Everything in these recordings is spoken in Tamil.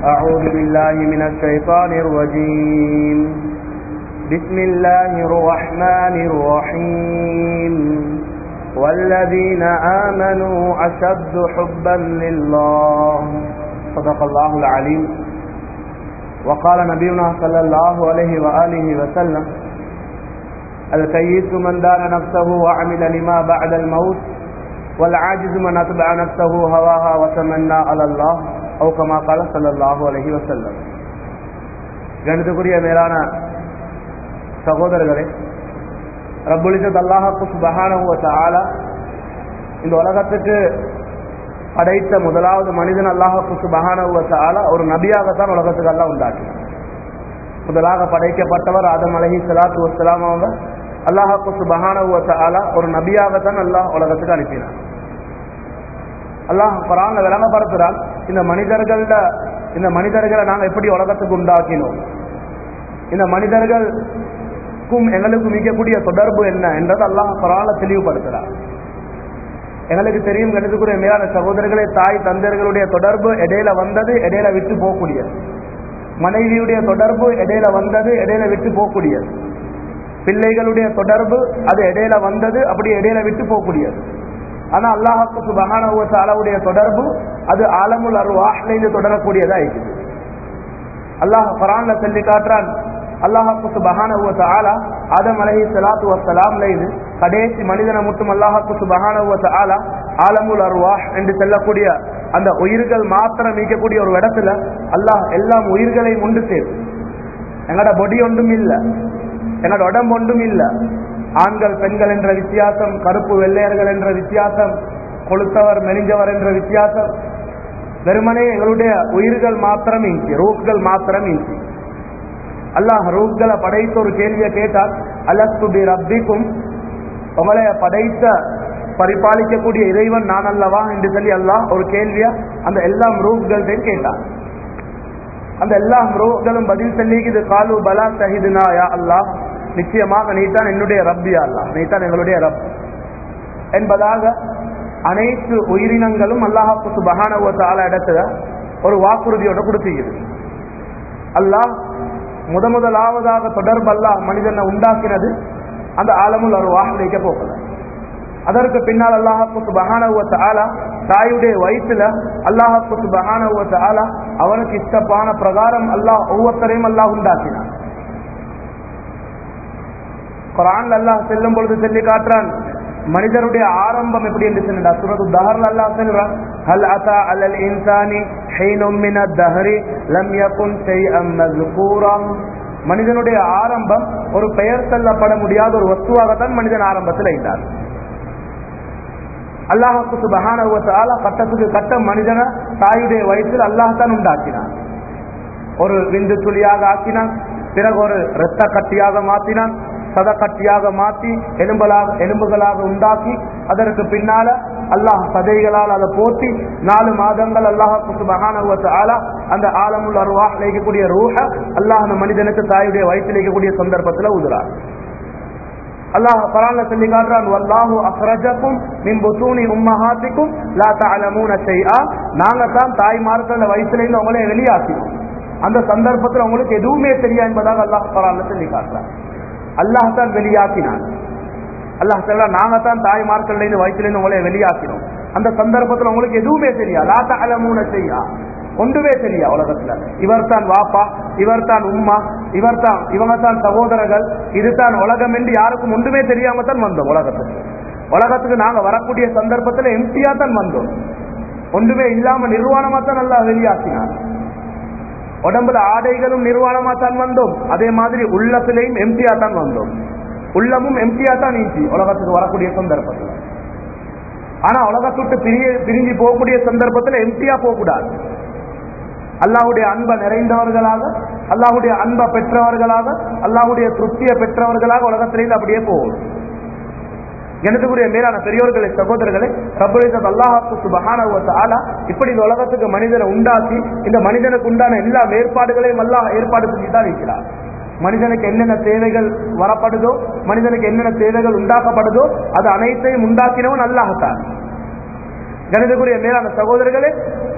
أعوذ بالله من الشيطان الرجيم بسم الله الرحمن الرحيم والذين آمنوا أشد حبا لله صدق الله العليم وقال نبينا صلى الله عليه وآله وسلم الكيس من دان نفسه وعمل لما بعد الموت والعاجز من أتبع نفسه هواها وتمنى على الله أو كما قال صلى الله عليه وسلم கணிதக்குரிய மேலான சகோதரர்களே ரப்புலிசத் அல்லாஹாக்கு சுபஹானஹுவ தஆலா இந்த உலகத்துக்கு படைத்த முதலாவது மனிதன் அல்லாஹாக்கு சுபஹானஹுவ தஆலா ஒரு நபியாகத்தான் உலகத்துக்கு எல்லாம் உண்டாக்கினார் முதலாக படைக்கப்பட்டவர் ஆதம் அலஹி சலாத்து வசலாம் அவங்க அல்லாஹாக்கு சுபஹானஹுவ தஆலா ஒரு நபியாகத்தான் அல்லாஹ் உலகத்துக்கு அனுப்பினார் அல்லாஹ் குரான்ல விளங்கப்படுத்துறான் இந்த மனிதர்கள்ல இந்த மனிதர்களை நாங்கள் எப்படி உலகத்துக்கு உண்டாக்கினோம் இந்த மனிதர்களுக்கும் எங்களுக்கும் மிகக்கூடிய தொடர்பு என்ன என்றது அல்லாஹ் குரான்ல தெளிவுபடுத்துறார் எங்களுக்கு தெரியும் கணிதக்கூடிய மேலான சகோதரர்களே தாய் தந்தையர்களுடைய தொடர்பு இடையில வந்தது இடையில விட்டு போகக்கூடியது மனைவியுடைய தொடர்பு இடையில வந்தது இடையில விட்டு போகக்கூடியது பிள்ளைகளுடைய தொடர்பு அது இடையில வந்தது அப்படி இடையில விட்டு போகக்கூடியது ஆனா அல்லாஹாக்கு சுபகானவுடைய தொடர்பு அது ஆலமுல் அருவாஹ்ல இருந்து தொடரக்கூடியதா இருக்குது அல்லாஹ் குரான்ல சொல்லி காட்டுறான் அல்லாஹாக்கு சுபகானவுவ ஆலா ஆதம் அலஹி சலாத்து வசலாம்ல இது கடைசி மனிதனை மட்டும் அல்லாஹாக்கு சுபகானவுவ ஆலா ஆலமுல் அருவாஹ் என்று சொல்லக்கூடிய அந்த உயிர்கள் மாத்திரம் நீக்கக்கூடிய ஒரு இடத்துல அல்லாஹ் எல்லாம் உயிர்களையும் ஒன்று சேர்த்து எங்களோட பொடி ஒன்றும் இல்லை எங்களோட உடம்பு ஒன்றும் இல்லை ஆண்கள் பெண்கள் என்ற வித்தியாசம் கருப்பு வெள்ளையர்கள் என்ற வித்தியாசம் கொளுத்தவர் மெலிஞ்சவர் என்ற வித்தியாசம் வெறுமனே எங்களுடைய உயிர்கள் மாத்திரம் இஞ்சி ரூப்கள் மாத்திரம் இஞ்சி அல்லாஹ் ரூப்களை படைத்த ஒரு கேள்வியை கேட்டால் அலஸ்துபி ரப்பிக்கும் உங்களை படைத்த பரிபாலிக்கக்கூடிய இறைவன் நான் அல்லவா என்று சொல்லி அல்லாஹ் ஒரு கேள்வியா அந்த எல்லாம் ரூப்கள்டையும் கேட்டான் அந்த எல்லா ரூப்களும் பதில் சொல்லிக்குது காலு பலா சஹிதுனா யா அல்லாஹ் நிச்சயமாக நீதான் என்னுடைய ரப்பியா அல்லா நீதான் எங்களுடைய ரப் என்பதாக அனைத்து உயிரினங்களும் அல்லாஹாக்கு சுபகான இடத்துல ஒரு வாக்குறுதியோட கொடுத்துகிறது அல்லாஹ் முத முதலாவதாக தொடர்பு அல்லாஹ் மனிதனை உண்டாக்கினது அந்த ஆலமுல் ஒரு வாகனிக்க போகல அதற்கு பின்னால் அல்லாஹாக்கு சுபகானவத்த ஆலா தாயுடைய வயிற்றுல அல்லாஹாக்கு சுபகானவத்த ஆலா அவனுக்கு இஷ்டப்பான பிரகாரம் அல்லாஹ் ஒவ்வொருத்தரையும் அல்லாஹ் உண்டாக்கினான் குரான் அல்லாஹ் செல்லும் பொழுது சொல்லி காட்டுறான் மனிதருடைய ஆரம்பம் எப்படி என்று சொன்னா சுரது தஹர்ல அல்லாஹ் சொல்றான் ஹல் அத்தா அலல் இன்சானி ஹைனும் மின தஹரி லம் யகுன் ஷைஅம் மஸ்கூரா மனிதனுடைய ஆரம்பம் ஒரு பெயர் சொல்லப்பட முடியாத ஒரு வஸ்துவாகத்தான் மனிதன் ஆரம்பத்தில் இருந்தார் அல்லாஹுக்கு சுபஹான கட்டத்துக்கு கட்ட மனிதனை தாயுடைய வயசில் அல்லாஹ் தான் உண்டாக்கினான் ஒரு விந்து துளியாக ஆக்கினான் பிறகு ஒரு இரத்த கட்டியாக மாற்றினான் சதக்கட்டியாக மாற்றி எலும்பலாக எலும்புகளாக உண்டாக்கி அதற்கு பின்னால அல்லாஹ் சதைகளால் அதை போட்டி நாலு மாதங்கள் அல்லாஹுக்கு மகானவத்து ஆலா அந்த ஆலமுள் அருவாக இழைக்கக்கூடிய ரூஹ அல்லாஹ் அந்த மனிதனுக்கு தாயுடைய வயிற்றில் இழைக்கக்கூடிய சந்தர்ப்பத்தில் உதுறார் அல்லாஹ் குரான்ல சொல்லி காட்டுறான் வல்லாஹு அக்ரஜக்கும் மின் புத்தூனி உம்மஹாத்திக்கும் லா தஅலமூன ஷைஆ நாங்க தான் தாய்மார்கள வயிற்றுல இருந்து உங்களை வெளியாக்கினோம் அந்த சந்தர்ப்பத்தில் உங்களுக்கு எதுவுமே தெரியா என்பதாக அல்லாஹ் குரான்ல சொல்லி காட்டுறான் அல்லாஹ் தான் வெளியாக்கினான் அல்லாஹ் சொல்ல நாங்க தான் தாய்மார்கள்ல இருந்து வயிற்றுல இருந்து உங்களை வெளியாக்கினோம் அந்த சந்தர்ப்பத்தில் உங்களுக்கு எதுவுமே தெரியா லா தஅலமூன ஷைஆ ஒன்றுமே தெரியா உலகத்துல இவர் தான் வாப்பா இவர் தான் உம்மா இவர் தான் இவங்க தான் சகோதரர்கள் இதுதான் உலகம் என்று யாருக்கும் ஒன்றுமே தெரியாம தான் வந்தோம் உலகத்துக்கு உலகத்துக்கு நாங்க வரக்கூடிய சந்தர்ப்பத்துல எம்டியா தான் வந்தோம் ஒன்றுமே இல்லாம நிர்வாணமா தான் நல்லா வெளியாக்கினார் உடம்புல ஆடைகளும் நிர்வாணமா தான் வந்தோம் அதே மாதிரி உள்ளத்திலையும் எம்டியா தான் வந்தோம் உள்ளமும் எம்டியா தான் நீச்சி உலகத்துக்கு வரக்கூடிய சந்தர்ப்பத்தில் ஆனா உலகத்துட்டு பிரிய பிரிஞ்சு போகக்கூடிய சந்தர்ப்பத்தில் எம்டியா போகக்கூடாது அல்லாஹுடைய அன்பை நிறைந்தவர்களாக அல்லாஹுடைய அன்பை பெற்றவர்களாக அல்லாஹுடைய திருப்தியை பெற்றவர்களாக உலகத்திலிருந்து அப்படியே போகும் எனதுக்குரிய மேலான பெரியோர்களே சகோதரர்களே ரபுலிசத் அல்லாஹாக்கு சுபஹானஹு தஆலா இப்படி இந்த உலகத்துக்கு மனிதனை உண்டாக்கி இந்த மனிதனுக்கு உண்டான எல்லா ஏற்பாடுகளையும் அல்லாஹ் ஏற்பாடு செஞ்சு தான் இருக்கிறார் மனிதனுக்கு என்னென்ன தேவைகள் வரப்படுதோ மனிதனுக்கு என்னென்ன தேவைகள் உண்டாக்கப்படுதோ அது அனைத்தையும் உண்டாக்கினவன் அல்லாஹத்தான் கணிதக்குரிய மேலான சகோதரர்களே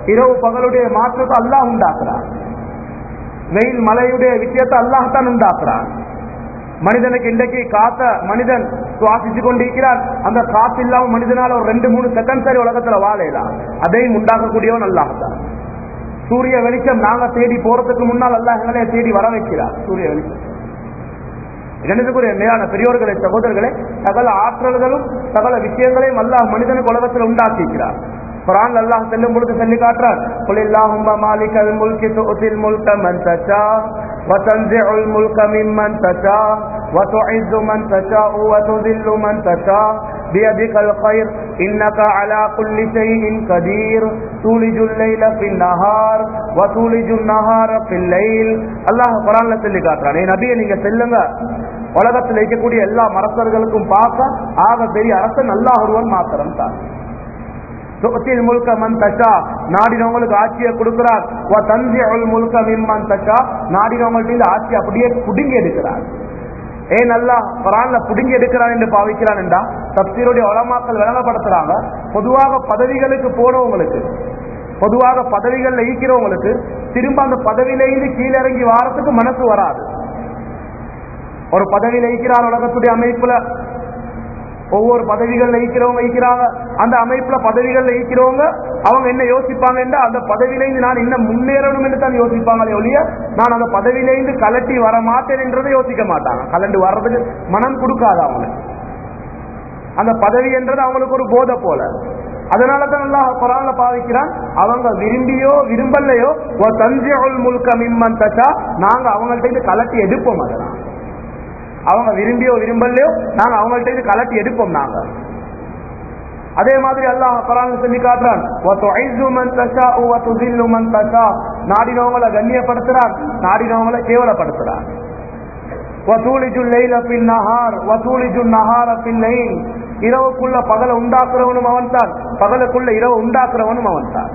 இரவு பகலுடைய மாற்றத்தை அல்லாஹ் உண்டாக்குறான் வெயில் மழையுடைய விஷயத்தை அல்லாஹ் தான் உண்டாக்குறான் மனிதனுக்கு இன்றைக்கு காத்த மனிதன் சுவாசிச்சு கொண்டிருக்கிறான் அந்த காத்து இல்லாம மனிதனால ஒரு ரெண்டு மூணு செகண்ட் சரி உலகத்துல வாழையலாம் அதையும் உண்டாக்கக்கூடியவன் அல்லாஹ் தான் சூரிய வெளிச்சம் நாங்க தேடி போறதுக்கு முன்னால் அல்லாஹ் எங்களை தேடி வர வைக்கிறார் சூரிய வெளிச்சம் கணிதக்குரிய மேலான பெரியோர்களே சகோதரர்களே சகல ஆற்றல்களும் சகல விஷயங்களையும் அல்லாஹ் மனிதனுக்கு உலகத்தில் உண்டாக்கிக்கிறார் குரான் அல்லாஹ் செல்லும் பொழுது சொல்லி காட்டுறார் قل اللهم مالك الملك تؤتي الملك من تشاء وتنزع الملك ممن تشاء وتعز من تشاء وتذل من تشاء بيدك الخير إنك على كل شيء قدير تولج الليل في النهار وتولج النهار في الليل அல்லாஹ் குரான்ல சொல்லி காட்டுறான் ஏ நபியை நீங்க செல்லுங்க உலகத்தில் இருக்கக்கூடிய எல்லா மரசர்களுக்கும் பார்க்க ஆக பெரிய அரசன் அல்லாஹ் ஒருவன் மாத்திரம் தான் துகத்தில் முழுக்க மன் தஷா நாடினவங்களுக்கு ஆட்சியை கொடுக்கிறார் தந்தி முழுக்க மிம்மன் தஷா நாடினவங்கள்ட்ட இந்த ஆட்சி அப்படியே புடுங்கி எடுக்கிறார் ஏன் நல்லா குரான்ல புடுங்கி எடுக்கிறான் என்று பாவிக்கிறான் என்றா தப்சீருடைய உலமாக்கள் விளங்கப்படுத்துறாங்க பொதுவாக பதவிகளுக்கு போனவங்களுக்கு பொதுவாக பதவிகள்ல ஈக்கிறவங்களுக்கு திரும்ப அந்த பதவியிலிருந்து கீழிறங்கி வாரத்துக்கு மனசு வராது ஒரு பதவியில ஈக்கிறார் உலகத்துடைய அமைப்புல ஒவ்வொரு பதவிகள்ல ஈக்கிறவங்க ஈக்கிறாங்க அந்த அமைப்புல பதவிகள்ல ஈக்கிறவங்க அவங்க என்ன யோசிப்பாங்கன்னா அந்த பதவியிலேருந்து நான் இன்னும் முன்னேறணும் என்று தான் யோசிப்பாங்களே ஒழிய நான் அந்த பதவியிலேருந்து கலட்டி வர மாட்டேன் என்றதை யோசிக்க மாட்டாங்க கலண்டு வர்றதுக்கு மனம் கொடுக்காது அவங்களுக்கு அந்த பதவி என்றது அவங்களுக்கு ஒரு போதை போல அதனால தான் அல்லாஹ் குரான்ல பாவிக்கிறான் அவங்க விரும்பியோ விரும்பலையோ தஞ்சோல் முழுக்க மிம்மன் தச்சா நாங்க அவங்கள்ட்ட இருந்து கலட்டி எடுப்போம் அதெல்லாம் அவங்க விரும்பியோ விரும்பலையோ நாங்க அவங்கள்ட்ட இருந்து கலட்டி எடுப்போம் நாங்க அதே மாதிரி அல்லாஹ் குரான் சொல்லி காட்டுறான் நாடினவங்களை கண்ணியப்படுத்துறான் நாடினவங்களை கேவலப்படுத்துறான் இரவுக்குள்ள பகல உண்டாக்குறவனும் அவன் தான் பகலுக்குள்ள இரவு உண்டாக்குறவனும் அவன் தான்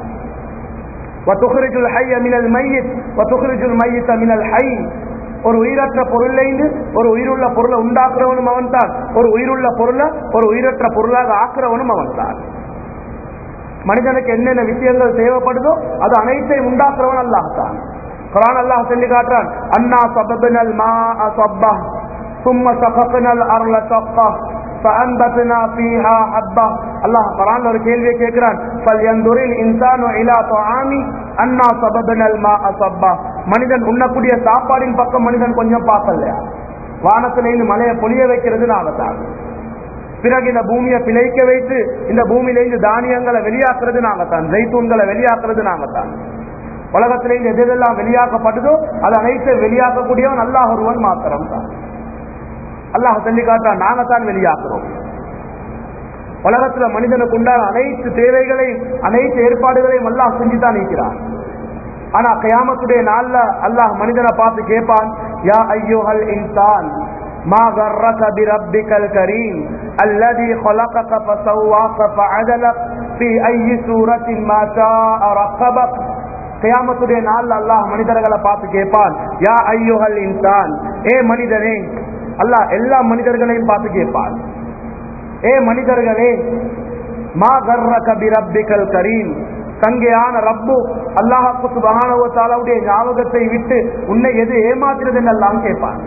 ஒரு உயிரற்ற பொருளைந்து ஒரு உயிருள்ள பொருளை உண்டாக்குறவனும் அவன் தான் ஒரு உயிருள்ள பொருளை ஒரு உயிரற்ற பொருளாக ஆக்குறவனும் அவன் தான் மனிதனுக்கு என்னென்ன விஷயங்கள் தேவைப்படுதோ அது அனைத்தையும் உண்டாக்குறவன் அல்லாஹ் தான் குரான் அல்லாஹ் சொல்லி காட்டுறான் அண்ணா சபபினல் மா சப்பா ثم سققنا الارض سقا فانبتنا فيها حبا அல்லாஹ் குர்ஆன்ல ஒரு கேள்வியை கேக்குறான் فلينظر الانسان الى طعامه அண்ணா سببنا الماء صبا மனிதன் உண்ணக்கூடிய சாப்பாடின் பக்கம் மனிதன் கொஞ்சம் பார்க்கலையா வானத்துல இருந்து மலையை பொழிய வைக்கிறது நாங்கத்தான் பிறகு இந்த பூமியை பிழைக்க வைத்து இந்த பூமியிலிருந்து தானியங்களை வெளியாக்குறது நாங்கத்தான் ஜெய்தூன்களை வெளியாக்குறது நாங்கத்தான் உலகத்திலிருந்து எதெல்லாம் வெளியாக்கப்படுதோ அது அனைத்து வெளியாக்கக்கூடியவன் அல்லாஹ் ஒருவன் மாத்திரம் தான் அல்லாஹ் சொல்லி காட்டான் நாங்கத்தான் வெளியாக்குறோம் உலகத்துல மனிதனுக்கு உண்டான அனைத்து தேவைகளையும் அனைத்து ஏற்பாடுகளையும் அல்லாஹ் செஞ்சுதான் இருக்கிறான் ஆனா கயாமத்துடைய நாள்ல அல்லாஹ் மனிதனை பார்த்து கேட்பான் யா ஐயோஹல் இன்சான் ما غرك بربك الكريم الذي خلقك فسواك فعدلك في أي سورة ما شاء ركبك கியாமத்துடைய நாள் அல்லாஹ் மனிதர்களை பார்த்து கேட்பான் யா ஐயோஹல் இன்சான் ஏ மனிதனே அல்லாஹ் எல்லா மனிதர்களையும் பார்த்து கேட்பான் ஏ மனிதர்களே மா கர்ரக பிரப்பிக்கல் கரீம் சங்கையான ரப்பு அல்லாஹாக்கு சுபகானவத்தாலாவுடைய ஞாபகத்தை விட்டு உன்னை எது ஏமாத்துறது எல்லாம் கேட்பான்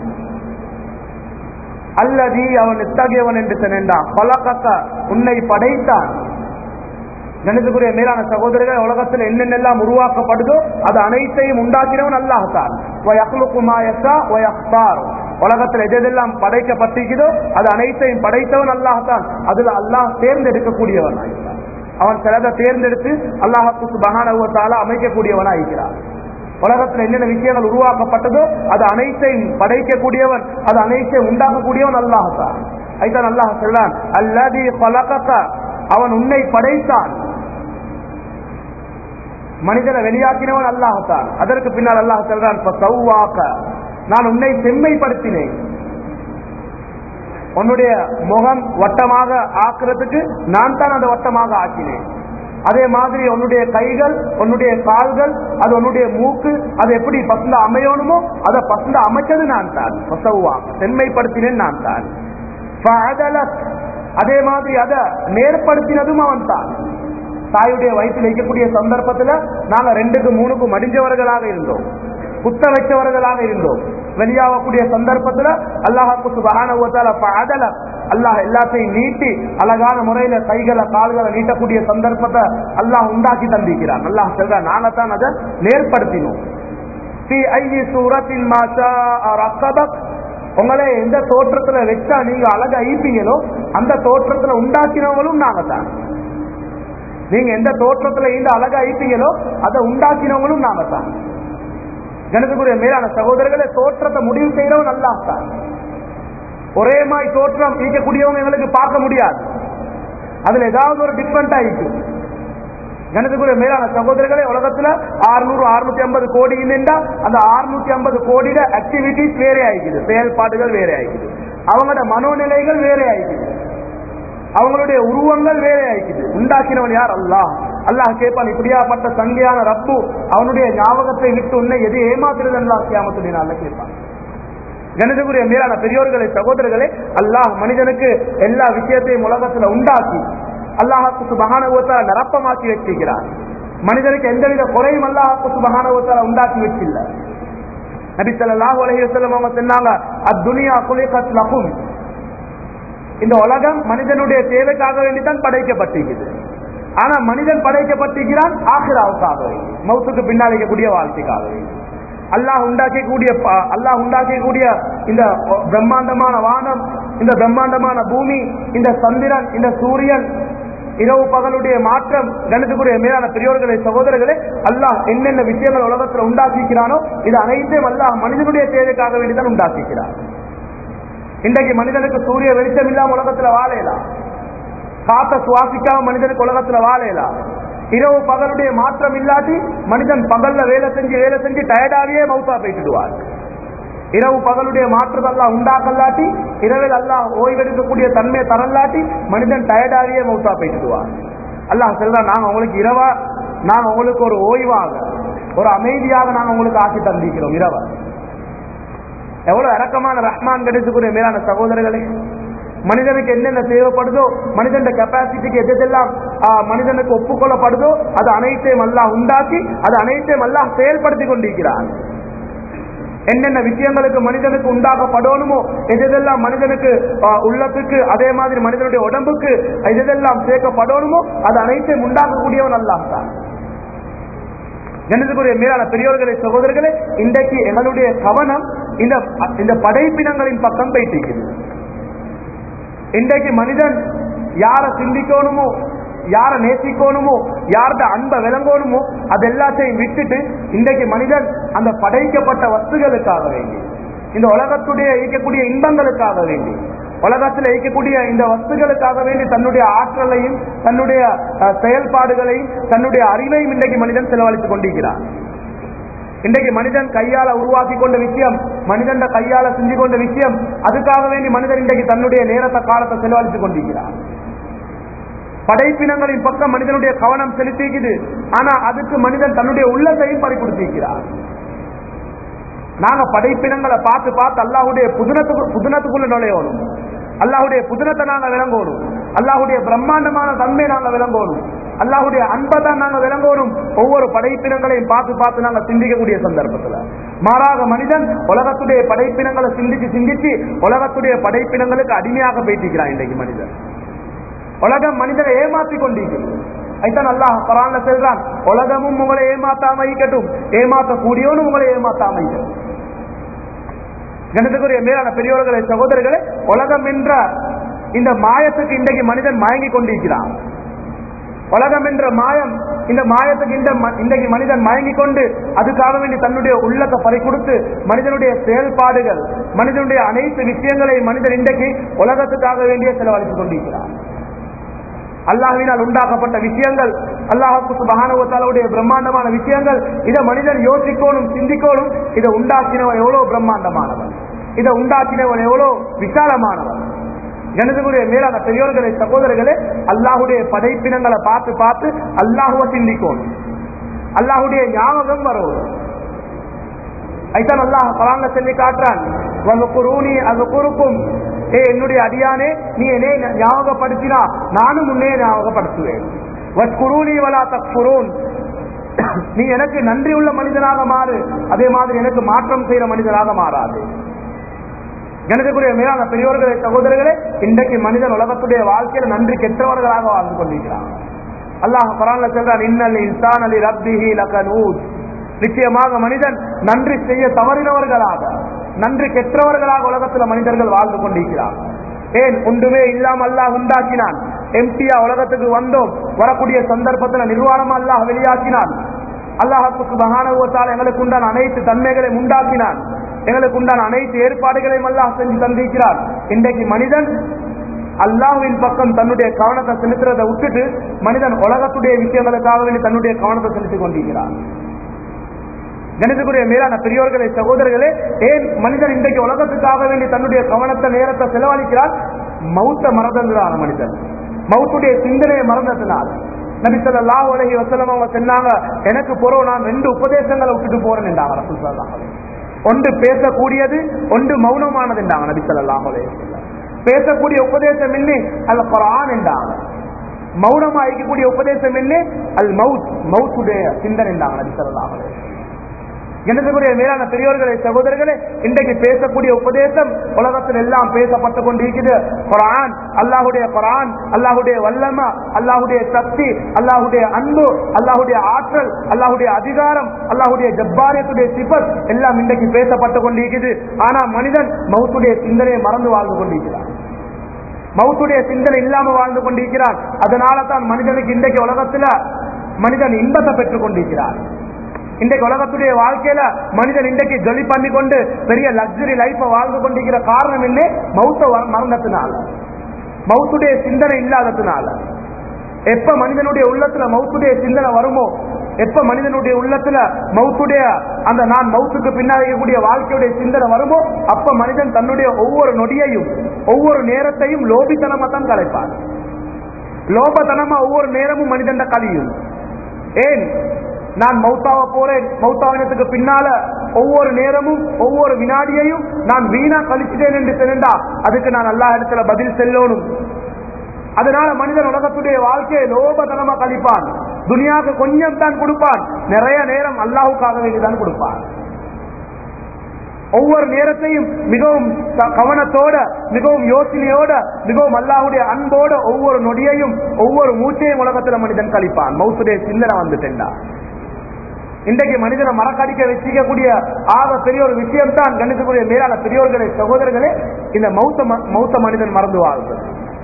அல்லதி அவன் இத்தகையவன் என்று சொன்னான் கொலக்கக்க உன்னை படைத்தான் கணிதக்குரிய மேலான சகோதரர்கள் உலகத்தில் என்னென்னலாம் உருவாக்கப்படுதோ அது அனைத்தையும் உண்டாக்கினவன் அல்லாஹான் உலகத்தில் எதெல்லாம் படைக்கப்பட்டிருக்கிறதோ அது அனைத்தையும் படைத்தவன் அல்லாஹான் அதுல அல்லாஹ் தேர்ந்தெடுக்கக்கூடியவன் அவன் சிலதை தேர்ந்தெடுத்து அல்லாஹாக்கு பகானவத்தால அமைக்கக்கூடியவனாயிருக்கிறான் உலகத்தில் என்னென்ன விஷயங்கள் உருவாக்கப்பட்டதோ அது அனைத்தையும் படைக்கக்கூடியவன் அது அனைத்தையும் உண்டாக்கக்கூடியவன் அல்லாஹான் ஐதான் அல்லாஹ் சொல்றான் அல்லதி பலகக்க அவன் உன்னை படைத்தான் மனிதனை வெளியாக்கினவன் அல்லாஹான் அதற்கு பின்னால் அல்லாஹ் சொல்றான் நான் உன்னை செம்மைப்படுத்தினேன் உன்னுடைய முகம் வட்டமாக ஆக்குறதுக்கு நான் தான் அந்த வட்டமாக ஆக்கினேன் அதே மாதிரி உன்னுடைய கைகள் உன்னுடைய கால்கள் அது உன்னுடைய மூக்கு அது எப்படி பசந்த அமையணுமோ அதை பசந்த அமைச்சது நான் தான் செம்மைப்படுத்தினேன் நான் தான் அதே மாதிரி அதை நேர்படுத்தினதும் அவன் தான் தாயுடைய வயிற்றில் வைக்கக்கூடிய சந்தர்ப்பத்துல நாங்க ரெண்டுக்கு மூணுக்கு மடிஞ்சவர்களாக இருந்தோம் குத்த வச்சவர்களாக இருந்தோம் வெளியாகக்கூடிய சந்தர்ப்பத்துல அல்லாஹாக்கு சுபகான அதல அல்லாஹ் எல்லாத்தையும் நீட்டி அழகான முறையில கைகளை கால்களை நீட்டக்கூடிய சந்தர்ப்பத்தை அல்லாஹ் உண்டாக்கி தந்திக்கிறான் அல்லாஹ் சொல்ற நாங்க தான் அதை நேர்படுத்தினோம் في أي سورة ما شاء ركبك உங்களை எந்த தோற்றத்துல வச்சா நீங்க அழகா ஈப்பீங்களோ அந்த தோற்றத்துல உண்டாக்கினவங்களும் நாங்க தான் நீங்க எந்த தோற்றத்துல இந்த அழகா ஈப்பீங்களோ அதை உண்டாக்கினவங்களும் நாங்க தான் கணக்குரிய மேலான சகோதரர்களை தோற்றத்தை முடிவு செய்யறவன் நல்லா தான் ஒரே மாதிரி தோற்றம் ஈக்கக்கூடியவங்க எங்களுக்கு பார்க்க முடியாது அதுல ஏதாவது ஒரு டிஃபரெண்ட் ஆயிட்டு கணக்குரிய மேலான சகோதரர்களே உலகத்துல ஆறுநூறு அறுநூத்தி ஐம்பது கோடி இல்லைண்டா அந்த அறுநூத்தி ஐம்பது கோடியில ஆக்டிவிட்டிஸ் வேற ஆயிக்குது செயல்பாடுகள் வேற ஆயிக்குது அவங்களோட மனோநிலைகள் வேற ஆயிக்குது அவங்களுடைய உருவங்கள் வேற ஆயிக்குது உண்டாக்கினவன் யார் அல்லாஹ் அல்லாஹ் கேட்பான் இப்படியாப்பட்ட சங்கையான ரப்பு அவனுடைய ஞாபகத்தை விட்டு உன்னை எது ஏமாத்துறது அல்லாஹ் கியாமத்துடைய நாள்ல கேட்பான் கணிதகுரிய மேலான பெரியோர்களே சகோதரர்களே அல்லாஹ் மனிதனுக்கு எல்லா விஷயத்தையும் உலகத்துல உண்டாக்கி அல்லாஹாக்கு சுபகானவத்தால நிரப்பமாக்கி வச்சிருக்கிறார் மனிதனுக்கு எந்தவித குறையும் அல்லாஹாக்கு சுபகானவத்தால உண்டாக்கி வச்சில்ல நபி ஸல்லல்லாஹு அலைஹி வஸல்லம் அவங்க சொன்னாங்க அத்துனியா குலிகத் லகும் இந்த உலகம் மனிதனுடைய தேவைக்காக வேண்டித்தான் படைக்கப்பட்டிருக்குது ஆனா மனிதன் படைக்கப்பட்டிருக்கிறான் ஆஹிராவுக்காக வேண்டி மௌத்துக்கு பின்னால் இருக்கக்கூடிய வாழ்க்கைக்காக வேண்டி அல்லாஹ் உண்டாக்கக்கூடிய ப- அல்லாஹ் உண்டாக்கக்கூடிய இந்த பிரம்மாண்டமான வானம் இந்த பிரம்மாண்டமான பூமி இந்த சந்திரன் இந்த சூரியன் இரவு பகலுடைய மாற்றம் கணத்துக்குரிய மேலான பெரியோர்களே சகோதரர்களே அல்லாஹ் என்னென்ன விஷயங்கள் உலகத்துல உண்டாக்கிக்கிறானோ இது அனைத்தையும் அல்லாஹ் மனிதனுடைய தேவைக்காக வேண்டிதான் உண்டாக்கிக்கிறார் இன்றைக்கு மனிதனுக்கு சூரிய வெளிச்சம் இல்லாம உலகத்துல வாழையலாம் காத்த சுவாசிக்காம மனிதனுக்கு உலகத்துல வாழையலாம் இரவு பகலுடைய மாற்றம் இல்லாட்டி மனிதன் பகல்ல வேலை செஞ்சு வேலை செஞ்சு டயர்டாவே மவுத்தா போயிட்டுடுவார் இரவு பகலுடைய மாற்றுதெல்லாம் உண்டாக்கல்லாட்டி இரவில் அல்லாஹ் ஓய்வெடுக்கக்கூடிய தன்மையை தரலாட்டி மனிதன் டயர்டாவே மவுத்தா போயிட்டுடுவார் அல்லாஹ் சொல்றா நாங்க உங்களுக்கு இரவா நாங்க உங்களுக்கு ஒரு ஓய்வாக ஒரு அமைதியாக நாங்க உங்களுக்கு ஆக்கி தந்திக்கிறோம் இரவா எவ்வளவு இறக்கமான ரஹ்மான் கிடைக்கக்கூடிய மேலான சகோதரர்களே மனிதனுக்கு என்னென்ன தேவைப்படுதோ மனிதன் கெப்பாசிட்டிக்கு எதெல்லாம் ஆஹ், மனிதனுக்கு ஒப்புக்கொள்ளப்படுதோ அது அனைத்தையும் அல்லாஹ் உண்டாக்கி அது அனைத்தையும் அல்லாஹ் செயல்படுத்தி கொண்டிருக்கிறான் என்னென்ன விஷயங்களுக்கு மனிதனுக்கு உண்டாக்கப்படணுமோ எதெல்லாம் மனிதனுக்கு ஆஹ், உள்ளத்துக்கு அதே மாதிரி மனிதனுடைய உடம்புக்கு எதெல்லாம் சேர்க்கப்படணுமோ அது அனைத்தையும் உண்டாக்கக்கூடியவன் அல்லாஹ் தான் எனதுக்குரிய மேலான பெரியோர்களே சகோதரர்களே இன்றைக்கு எங்களுடைய கவனம் இந்த இந்த படைப்பினங்களின் பக்கம் போயிட்டு இன்றைக்கு மனிதன் யார சிந்திக்கணுமோ யார நேசிக்கணுமோ யார்கிட்ட அன்பை விளங்கணுமோ அது எல்லாத்தையும் விட்டுட்டு இன்றைக்கு மனிதன் அந்த படைக்கப்பட்ட வஸ்துகளுக்காக வேண்டி இந்த உலகத்துடைய ஈக்கக்கூடிய இன்பங்களுக்காக வேண்டி உலகத்தில் ஈக்கக்கூடிய இந்த வஸ்துகளுக்காக வேண்டி தன்னுடைய ஆற்றலையும் தன்னுடைய அஹ், செயல்பாடுகளையும் தன்னுடைய அறிவையும் இன்றைக்கு மனிதன் செலவழித்துக் கொண்டிருக்கிறான் இன்றைக்கு மனிதன் கையால உருவாக்கி கொண்ட விஷயம் மனிதன் கையால செஞ்சு கொண்ட விஷயம் அதுக்காக வேண்டி மனிதன் இன்றைக்கு தன்னுடைய நேரத்தை காலத்தை செலவழித்துக் கொண்டிருக்கிறான் படைப்பினங்களின் பக்கம் மனிதனுடைய கவனம் செலுத்திக்குது ஆனா அதுக்கு மனிதன் தன்னுடைய உள்ளத்தையும் பறிக்கொடுத்திருக்கிறார் நாங்க படைப்பினங்களை பார்த்து பார்த்து அல்லாஹுடைய புதுனத்துக்கு புதுனத்துக்குள்ள நுழையணும் அல்லாஹுடைய புதுனத்தை நாங்க விளங்கணும் அல்லாஹுடைய பிரம்மாண்டமான தன்மை நாங்க விளங்கணும் அல்லாஹுடைய அன்பை தான் நாங்க விளங்கணும் ஒவ்வொரு படைப்பினங்களையும் பார்த்து பார்த்து நாங்க சிந்திக்கக்கூடிய சந்தர்ப்பத்துல மாறாக மனிதன் உலகத்துடைய படைப்பினங்களை சிந்திச்சு சிந்திச்சு உலகத்துடைய படைப்பினங்களுக்கு அடிமையாக போயிட்டிருக்கிறான் இன்றைக்கு மனிதன் உலகம் மனிதனை ஏமாத்தி கொண்டிருக்கிறது ஐத்தான் அல்லாஹ் பரான்ல செல்றான் உலகமும் உங்களை ஏமாத்தாம இருக்கட்டும் ஏமாற்றக்கூடியவனும் உங்களை ஏமாத்தாம இருக்கட்டும் கணத்துக்குரிய மேலான பெரியோர்களே சகோதரர்களே உலகம் என்ற இந்த மாயத்துக்கு இன்றைக்கு மனிதன் மயங்கி கொண்டிருக்கிறான் உலகம் என்ற மாயம் இந்த மாயத்துக்கு இந்த ம- இன்றைக்கு மனிதன் மயங்கி கொண்டு அதுக்காக வேண்டி தன்னுடைய உள்ளத்தை பறி கொடுத்து மனிதனுடைய செயல்பாடுகள் மனிதனுடைய அனைத்து விஷயங்களை மனிதன் இன்றைக்கு உலகத்துக்காக வேண்டிய செலவழித்துக் கொண்டிருக்கிறான் அல்லாஹ்வினால் உண்டாக்கப்பட்ட விஷயங்கள் அல்லாஹுக்கு சுபஹானுவத்தாலுடைய பிரம்மாண்டமான விஷயங்கள் இதை மனிதன் யோசிக்கணும் சிந்திக்கணும் இதை உண்டாக்கினவன் எவ்வளவு பிரம்மாண்டமானவன் இதை உண்டாக்கினவன் எவ்வளவு விசாலமானவன் கணிதனுடைய மேலான பெரியோர்களே சகோதரர்களே அல்லாஹுடைய படைப்பினங்களை பார்த்து பார்த்து அல்லாஹுவ சிந்திக்கணும் அல்லாஹுடைய ஞாபகம் வரும் ஐத்தான் அல்லாஹ் பராங்க சொல்லி காட்டுறான் வகுப்புரூனி அது குறுக்கும் ஏ என்னுடைய அடியானே நீ என்னை ஞாபகப்படுத்தினா நானும் உன்னையே ஞாபகப்படுத்துவேன் வஸ்குரூனி வலா தக்ஃபுரூன் நீ எனக்கு நன்றி உள்ள மனிதனாக மாறு அதே மாதிரி எனக்கு மாற்றம் செய்யற மனிதனாக மாறாது எனக்குரிய மேலான பெரியவர்களே சகோதரர்களே இன்றைக்கு மனிதன் உலகத்துடைய வாழ்க்கையில நன்றி கெட்டவர்களாக வாழ்ந்து கொண்டிருக்கிறான் அல்லாஹ் குரான்ல சொல்றான் இன்னல் இன்சான் அலி ரப்பிஹி லகனூத் நிச்சயமாக மனிதன் நன்றி செய்ய தவறினவர்களாக நன்றி கெட்டவர்களாக உலகத்துல மனிதர்கள் வாழ்ந்து கொண்டிருக்கிறார் ஏன் ஒன்றுமே இல்லாம அல்லாஹ் உண்டாக்கினான் எம்டியா உலகத்துக்கு வந்தோம் வரக்கூடிய சந்தர்ப்பத்துல நிர்வாணமா அல்லாஹ் வெளியாக்கினான் அல்லாஹுக்கு மகானவத்தால் எங்களுக்கு உண்டான அனைத்து தன்மைகளையும் உண்டாக்கினான் எங்களுக்கு உண்டான அனைத்து ஏற்பாடுகளையும் அல்லாஹ் செஞ்சு தந்திருக்கிறார் இன்றைக்கு மனிதன் அல்லாஹ்வின் பக்கம் தன்னுடைய கவனத்தை செலுத்துறதை விட்டுட்டு மனிதன் உலகத்துடைய விஷயங்களுக்காக வேண்டி தன்னுடைய கவனத்தை செலுத்திக் கொண்டிருக்கிறார் கணிதக்குரிய மேலான பெரியோர்களே சகோதரர்களே ஏன் மனிதன் இன்றைக்கு உலகத்துக்காக வேண்டி தன்னுடைய கவனத்தை நேரத்தை செலவழிக்கிறார் மௌத்த மறந்ததுதான் மனிதன் மௌத்துடைய சிந்தனையை மறந்ததுனால் நபி ஸல்லல்லாஹு அலைஹி வஸல்லம் அவங்க சொன்னாங்க எனக்கு போறோம் நான் ரெண்டு உபதேசங்களை விட்டுட்டு போறேன் என்றாங்க ரசூல் ஸல்லல்லாஹு அலைஹி வஸல்லம். ஒன்று பேசக்கூடியது ஒன்று மௌனமானது என்றாங்க நபி ஸல்லல்லாஹு அலைஹி வஸல்லம். பேசக்கூடிய உபதேசம் என்ன அல் குர்ஆன் என்றாங்க மௌனமா இருக்கக்கூடிய உபதேசம் என்ன அல் மவுத் மவுத்துடைய சிந்தனை என்றாங்க நபி ஸல்லல்லாஹு அலைஹி வஸல்லம். எனக்குரிய மேலான பெரியோர்களே சகோதரர்களே இன்றைக்கு பேசக்கூடிய உபதேசம் உலகத்தில் எல்லாம் பேசப்பட்டு கொண்டிருக்கிறது குரான் அல்லாஹுடைய குரான் அல்லாஹுடைய வல்லம அல்லாஹுடைய சக்தி அல்லாஹுடைய அன்பு அல்லாஹுடைய ஆற்றல் அல்லாஹுடைய அதிகாரம் அல்லாஹுடைய ஜப்பாரியத்துடைய சிபத் எல்லாம் இன்றைக்கு பேசப்பட்டு கொண்டிருக்கிறது ஆனா மனிதன் மௌத்துடைய சிந்தனையை மறந்து வாழ்ந்து கொண்டிருக்கிறான் மௌத்துடைய சிந்தனை இல்லாம வாழ்ந்து கொண்டிருக்கிறான் அதனால தான் மனிதனுக்கு இன்றைக்கு உலகத்துல மனிதன் இன்பத்தை பெற்றுக் கொண்டிருக்கிறார் இன்றைக்கு உலகத்துடைய வாழ்க்கையில மனிதன் இன்றைக்கு ஜொலி பண்ணி கொண்டு பெரிய லக்ஸரி லைஃப வாழ்ந்து கொண்டிருக்கிற காரணம் என்ன மௌத்த வ- மரணத்தினால மௌத்துடைய சிந்தனை இல்லாததுனால எப்ப மனிதனுடைய உள்ளத்துல மௌத்துடைய சிந்தனை வருமோ எப்ப மனிதனுடைய உள்ளத்துல மௌத்துடைய அந்த நான் மௌத்துக்கு பின்னால் இருக்கக்கூடிய வாழ்க்கையுடைய சிந்தனை வருமோ அப்ப மனிதன் தன்னுடைய ஒவ்வொரு நொடியையும் ஒவ்வொரு நேரத்தையும் லோபித்தனமா தான் கலைப்பான் லோபத்தனமா ஒவ்வொரு நேரமும் மனிதன் கழியும் ஏன் நான் மௌத்தாவ போறேன் மௌத்தாவினத்துக்கு பின்னால ஒவ்வொரு நேரமும் ஒவ்வொரு வினாடியையும் நான் வீணா கழிச்சிட்டேன் என்று தெரிந்தா அதுக்கு நான் எல்லா இடத்துல பதில் செல்லணும் அதனால மனிதன் உலகத்துடைய வாழ்க்கையை லோபதனமா கழிப்பான் துனியாவுக்கு கொஞ்சம் தான் கொடுப்பான் நிறைய நேரம் அல்லாஹுக்காக வேண்டிதான் கொடுப்பான் ஒவ்வொரு நேரத்தையும் மிகவும் க- கவனத்தோட மிகவும் யோசனையோட மிகவும் அல்லாஹ்வுடைய அன்போட ஒவ்வொரு நொடியையும் ஒவ்வொரு மூச்சையும் உலகத்துல மனிதன் கழிப்பான் மௌத்துடைய சிந்தனை வந்துட்டா இன்றைக்கு மனிதனை மறக்கடிக்க வச்சிக்கக்கூடிய ஆக பெரிய ஒரு விஷயம் தான் கணிக்கக்கூடிய மேலான பெரியோர்களே சகோதரர்களே இந்த மௌத்த ம- மௌத்த மனிதன் மறந்து வாழ்வது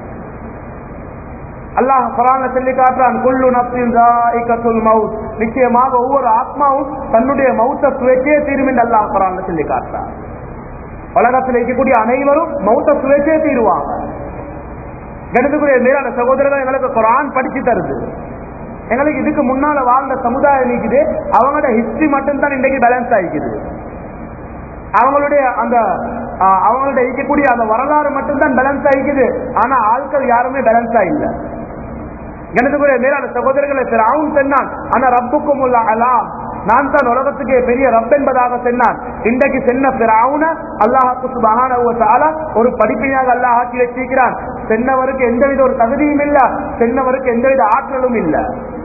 அல்லாஹ் குரான்ல சொல்லி காட்டுறான் குல்லு நப்சின் ஜாயிகத்துல் மவுத் நிச்சயமாக ஒவ்வொரு ஆத்மாவும் தன்னுடைய மௌத்த சுவைச்சே தீரும் என்று அல்லாஹ் குரான்ல சொல்லி காட்டுறான் உலகத்தில் இருக்கக்கூடிய அனைவரும் மௌத்த சுவைச்சே தீருவாங்க கணிதக்குரிய மேலான சகோதரர்கள் எங்களுக்கு குரான் படிச்சு தருது எங்களுக்கு இதுக்கு முன்னால வாழ்ந்த சமுதாயம் நீக்குது அவங்களோட ஹிஸ்டரி மட்டும்தான் இன்றைக்கு பேலன்ஸ் ஆகிக்குது அவங்களுடைய அந்த ஆ, அவங்களுடைய இருக்கக்கூடிய அந்த வரலாறு மட்டும்தான் பேலன்ஸ் ஆகிக்குது ஆனா ஆட்கள் யாருமே பேலன்ஸா இல்ல எனக்குரிய மேலான சகோதரர்களை அவன் சொன்னான் ஆனா ரப்புக்கும் உள்ள அலாம் நான் தான் உலகத்துக்கே பெரிய ரப் என்பதாக சொன்னான் இன்றைக்கு சென்ன பிறவுன அல்லாஹாக்கு சுபஹானஹு வ தஆலா ஒரு படிப்பினையாக அல்லாஹ் ஆக்கி வச்சிருக்கிறான் சென்னவருக்கு எந்தவித ஒரு தகுதியும் இல்ல சென்னவருக்கு எந்தவித ஆற்றலும் இல்ல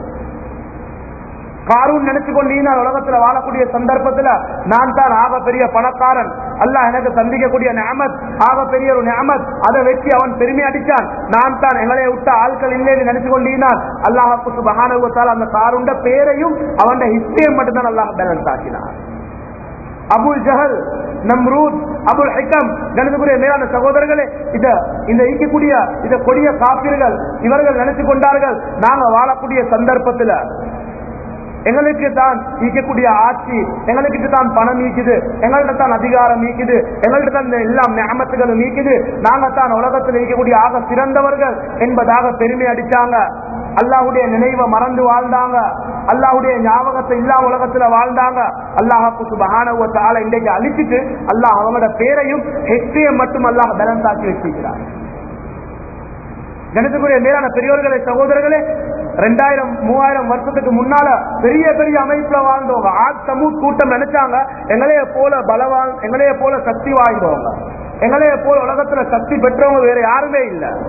காரூன் நினைச்சு கொண்டீங்கன்னா உலகத்துல வாழக்கூடிய சந்தர்ப்பத்துல நான் தான் ஆக பெரிய பணக்காரன் அல்லாஹ் எனக்கு தந்திக்கக்கூடிய நியமத் ஆக பெரிய ஒரு நியமத் அதை வச்சு அவன் பெருமை அடிச்சான் நான் தான் எங்களை விட்ட ஆட்கள் இல்லைன்னு நினைச்சு கொண்டீங்கன்னா அல்லாஹ் சுபஹானுவத்தால் அந்த காருண்ட பேரையும் அவன் ஹிஸ்டரியை மட்டும்தான் அல்லாஹ் பேலன்ஸ் ஆக்கினான் அபுல் ஜஹல் நம்ரூத் அபுல் ஹிகம் கணிதக்குரிய மேலான சகோதரர்களே இத இந்த ஈக்கக்கூடிய இத கொடிய காப்பீர்கள் இவர்கள் நினைச்சு கொண்டார்கள் நாங்க வாழக்கூடிய சந்தர்ப்பத்துல எங்களுக்கு தான் ஈக்கக்கூடிய ஆட்சி எங்களுக்கு தான் பணம் ஈக்குது எங்கள்கிட்ட தான் அதிகாரம் ஈக்குது எங்கள்கிட்ட தான் இந்த எல்லாம் நியமத்துகளும் ஈக்குது நாங்க தான் உலகத்தில் ஈக்கக்கூடிய ஆக சிறந்தவர்கள் என்பதாக பெருமை அடிச்சாங்க அல்லாஹுடைய நினைவை மறந்து வாழ்ந்தாங்க அல்லாஹுடைய ஞாபகத்தை இல்லாம உலகத்துல வாழ்ந்தாங்க அல்லாஹாக்கு சுபஹானஹு வ தஆலா இன்றைக்கு அழிச்சிட்டு அல்லாஹ் அவங்களோட பேரையும் ஹெஸ்டியை மட்டும் அல்லாஹ் பேலன்ஸ் ஆக்கி வச்சிருக்கிறார் கணிதக்குரிய மேலான பெரியோர்களே சகோதரர்களே ரெண்டாயிரம் மூவாயிரம் வருஷத்துக்கு முன்னால பெரிய பெரிய அமைப்புல வாழ்ந்தவங்க ஆட் சமூக கூட்டம் நினைச்சாங்க எங்களைய போல பலவான் எங்களைய போல சக்தி வாய்ந்தவங்க எங்களைய போல உலகத்துல சக்தி பெற்றவங்க வேற யாருமே இல்ல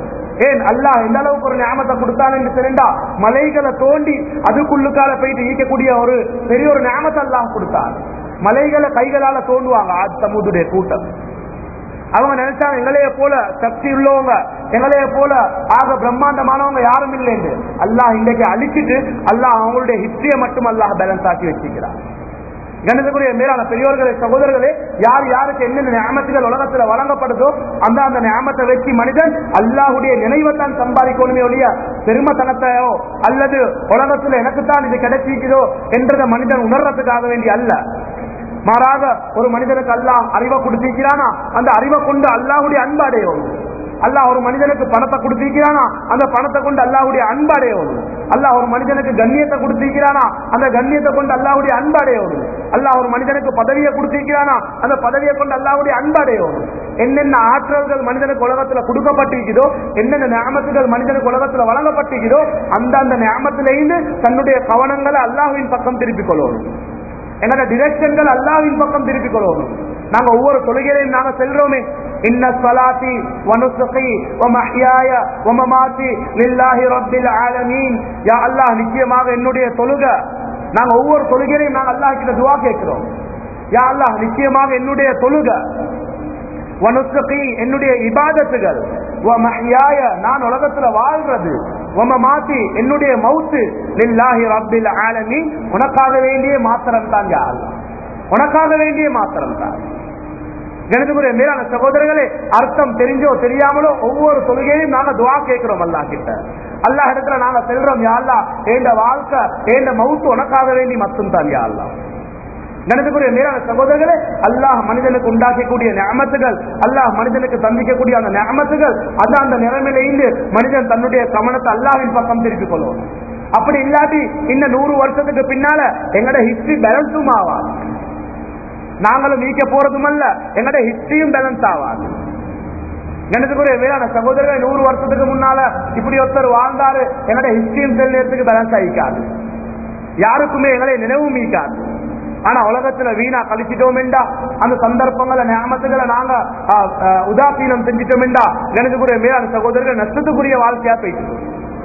ஏன் அல்லாஹ் எந்த அளவுக்கு ஒரு ஞாபகத்தை கொடுத்தான் என்று தெரிந்தா மலைகளை தோண்டி அதுக்குள்ளுக்கால போயிட்டு ஈக்கக்கூடிய ஒரு பெரிய ஒரு ஞாபகத்தை அல்லாஹ் கொடுத்தார் மலைகளை கைகளால தோண்டுவாங்க ஆத் சமூதுடைய கூட்டம் அவங்க நினைச்சாங்க எங்களைய போல சக்தி உள்ளவங்க எங்களைய போல ஆக பிரம்மாண்டமானவங்க யாரும் இல்லைன்னு அல்லாஹ் இன்றைக்கு அழிச்சிட்டு அல்லாஹ் அவங்களுடைய ஹிஸ்டரியை மட்டும் அல்லாஹ் பேலன்ஸ் ஆக்கி வச்சிருக்கிறார் கணத்துக்குரிய மேலான பெரியோர்களே சகோதரர்களே யார் யாருக்கு என்னென்ன ஞாபகத்துகள் உலகத்துல வழங்கப்படுதோ அந்த அந்த ஞாபகத்தை வச்சு மனிதன் அல்லாஹுடைய நினைவைத்தான் சம்பாதிக்கணுமே ஒழிய பெருமத்தனத்தையோ அல்லது உலகத்துல எனக்குத்தான் இது கிடைச்சிக்குதோ என்றதை மனிதன் உணர்றதுக்காக வேண்டி அல்ல மாறாக ஒரு மனிதனுக்கு அல்லாஹ் அறிவை கொடுத்திருக்கிறானா அந்த அறிவை கொண்டு அல்லாஹுடைய அன்பு அடையும் அல்லாஹ் ஒரு மனிதனுக்கு பணத்தை கொடுத்திருக்கிறானா அந்த பணத்தை கொண்டு அல்லாஹுடைய அன்பு அடையும் அல்லாஹ் ஒரு மனிதனுக்கு கண்ணியத்தை கொடுத்திருக்கிறானா அந்த கண்ணியத்தை கொண்டு அல்லாஹுடைய அன்பு அடையும் அல்லாஹ் ஒரு மனிதனுக்கு பதவியை கொடுத்திருக்கிறானா அந்த பதவியை கொண்டு அல்லாஹுடைய அன்பு அடையும் என்னென்ன ஆற்றல்கள் மனிதனுக்கு உலகத்துல கொடுக்கப்பட்டிருக்குதோ என்னென்ன ஞாபகத்துகள் மனிதனுக்கு உலகத்துல வழங்கப்பட்டிருக்குதோ அந்த அந்த ஞாபகத்திலிருந்து தன்னுடைய கவனங்களை அல்லாஹுவின் பக்கம் திருப்பிக் கொள்ளணும் என்னோட டிரெக்ஷன்கள் அல்லாவின் பக்கம் திருப்பிக் கொள்வோம் நாங்க ஒவ்வொரு தொழுகையிலையும் நாங்க செல்றோமே இன்ன சலாத்தி வனுசுகி வமஹ்யாய வமமாத்தி லில்லாஹி ரப்பில் ஆலமீன் யா அல்லாஹ் நிச்சயமாக என்னுடைய தொழுக நாங்க ஒவ்வொரு தொழுகையிலையும் நாங்க அல்லாஹ் கிட்ட துவா கேட்கிறோம் யா அல்லாஹ் நிச்சயமாக என்னுடைய தொழுக வனுசுகி என்னுடைய இபாதத்துகள் வமஹ்யாய நான் உலகத்துல வாழ்றது வமமாத்தி என்னுடைய மவுத்து லில்லாஹி ரப்பில் ஆலமீன் உனக்காக வேண்டிய மாத்திரம் தான் யா அல்லாஹ் உனக்காக வேண்டிய மாத்திரம் தான் கணிதமுறை மேலான சகோதரர்களே அர்த்தம் தெரிஞ்சோ தெரியாமலோ ஒவ்வொரு தொழுகையும் நாங்க துவா கேட்கிறோம் அல்லாஹ் கிட்ட அல்லாஹ் இடத்துல நாங்க செல்றோம் யா அல்லாஹ் ஏண்ட வாழ்க்கை ஏண்ட மவுத்து உனக்காக வேண்டி மட்டும் தான் யா அல்லாஹ் கணக்குரிய மேலான சகோதரர்களே அல்லாஹ் மனிதனுக்கு உண்டாக்கக்கூடிய ஞாபகத்துகள் அல்லாஹ் மனிதனுக்கு சந்திக்கக்கூடிய அந்த ஞாபகத்துகள் அது அந்த நிலைமையிலிருந்து மனிதன் தன்னுடைய கவனத்தை அல்லாஹின் பக்கம் திருப்பிக் கொள்வோம் அப்படி இல்லாட்டி இன்னும் நூறு வருஷத்துக்கு பின்னால எங்கட ஹிஸ்டரி பேலன்ஸும் ஆவாது நாங்களும் நீக்க போறதும் அல்ல எங்கட ஹிஸ்டரியும் பேலன்ஸ் ஆவாது எனக்குரிய வேளாண் சகோதரர்கள் நூறு வருஷத்துக்கு முன்னால இப்படி ஒருத்தர் வாழ்ந்தாரு என்னோட ஹிஸ்டரியும் செல் நேரத்துக்கு பேலன்ஸ் ஆகிக்காது யாருக்குமே எங்களை நினைவும் மீக்காது ஆனா உலகத்துல வீணா கழிச்சிட்டோம் என்றா அந்த சந்தர்ப்பங்களை ஞாபகத்துகளை நாங்க ஆ, ஆ, உதாசீனம் செஞ்சிட்டோம் என்றா எனக்குரிய மேலாண் சகோதரர்கள் நஷ்டத்துக்குரிய வாழ்க்கையா போயிட்டு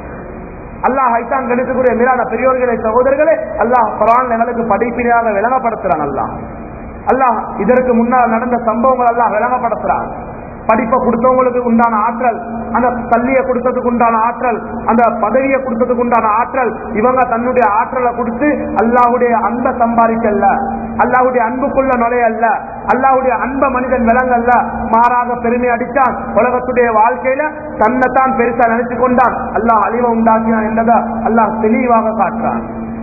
அல்லாஹ் ஐத்தான் கணித்துக்குரிய மேலான பெரியோர்களே சகோதரர்களே அல்லாஹ் குரான் எங்களுக்கு படிப்பினையாக விளங்கப்படுத்துறான் அல்லாஹ் அல்லாஹ் இதற்கு முன்னால் நடந்த சம்பவங்கள் எல்லாம் விளங்கப்படுத்துறான் படிப்பை கொடுத்தவங்களுக்கு உண்டான ஆற்றல் அந்த கல்வியை கொடுத்ததுக்கு உண்டான ஆற்றல் அந்த பதவியை கொடுத்ததுக்கு உண்டான ஆற்றல் இவங்க தன்னுடைய ஆற்றலை கொடுத்து அல்லாஹுடைய அன்பை சம்பாதிக்கல்ல அல்லாஹுடைய அன்புக்குள்ள நுழையல்ல அல்லாஹுடைய அன்ப மனிதன் விலங்கல்ல மாறாக பெருமை அடித்தான் உலகத்துடைய வாழ்க்கையில தன்னைத்தான் பெருசா நினைச்சு கொண்டான் அல்லாஹ் அழிவை உண்டாக்கினான் என்றதை அல்லாஹ் தெளிவாக காட்டுறான்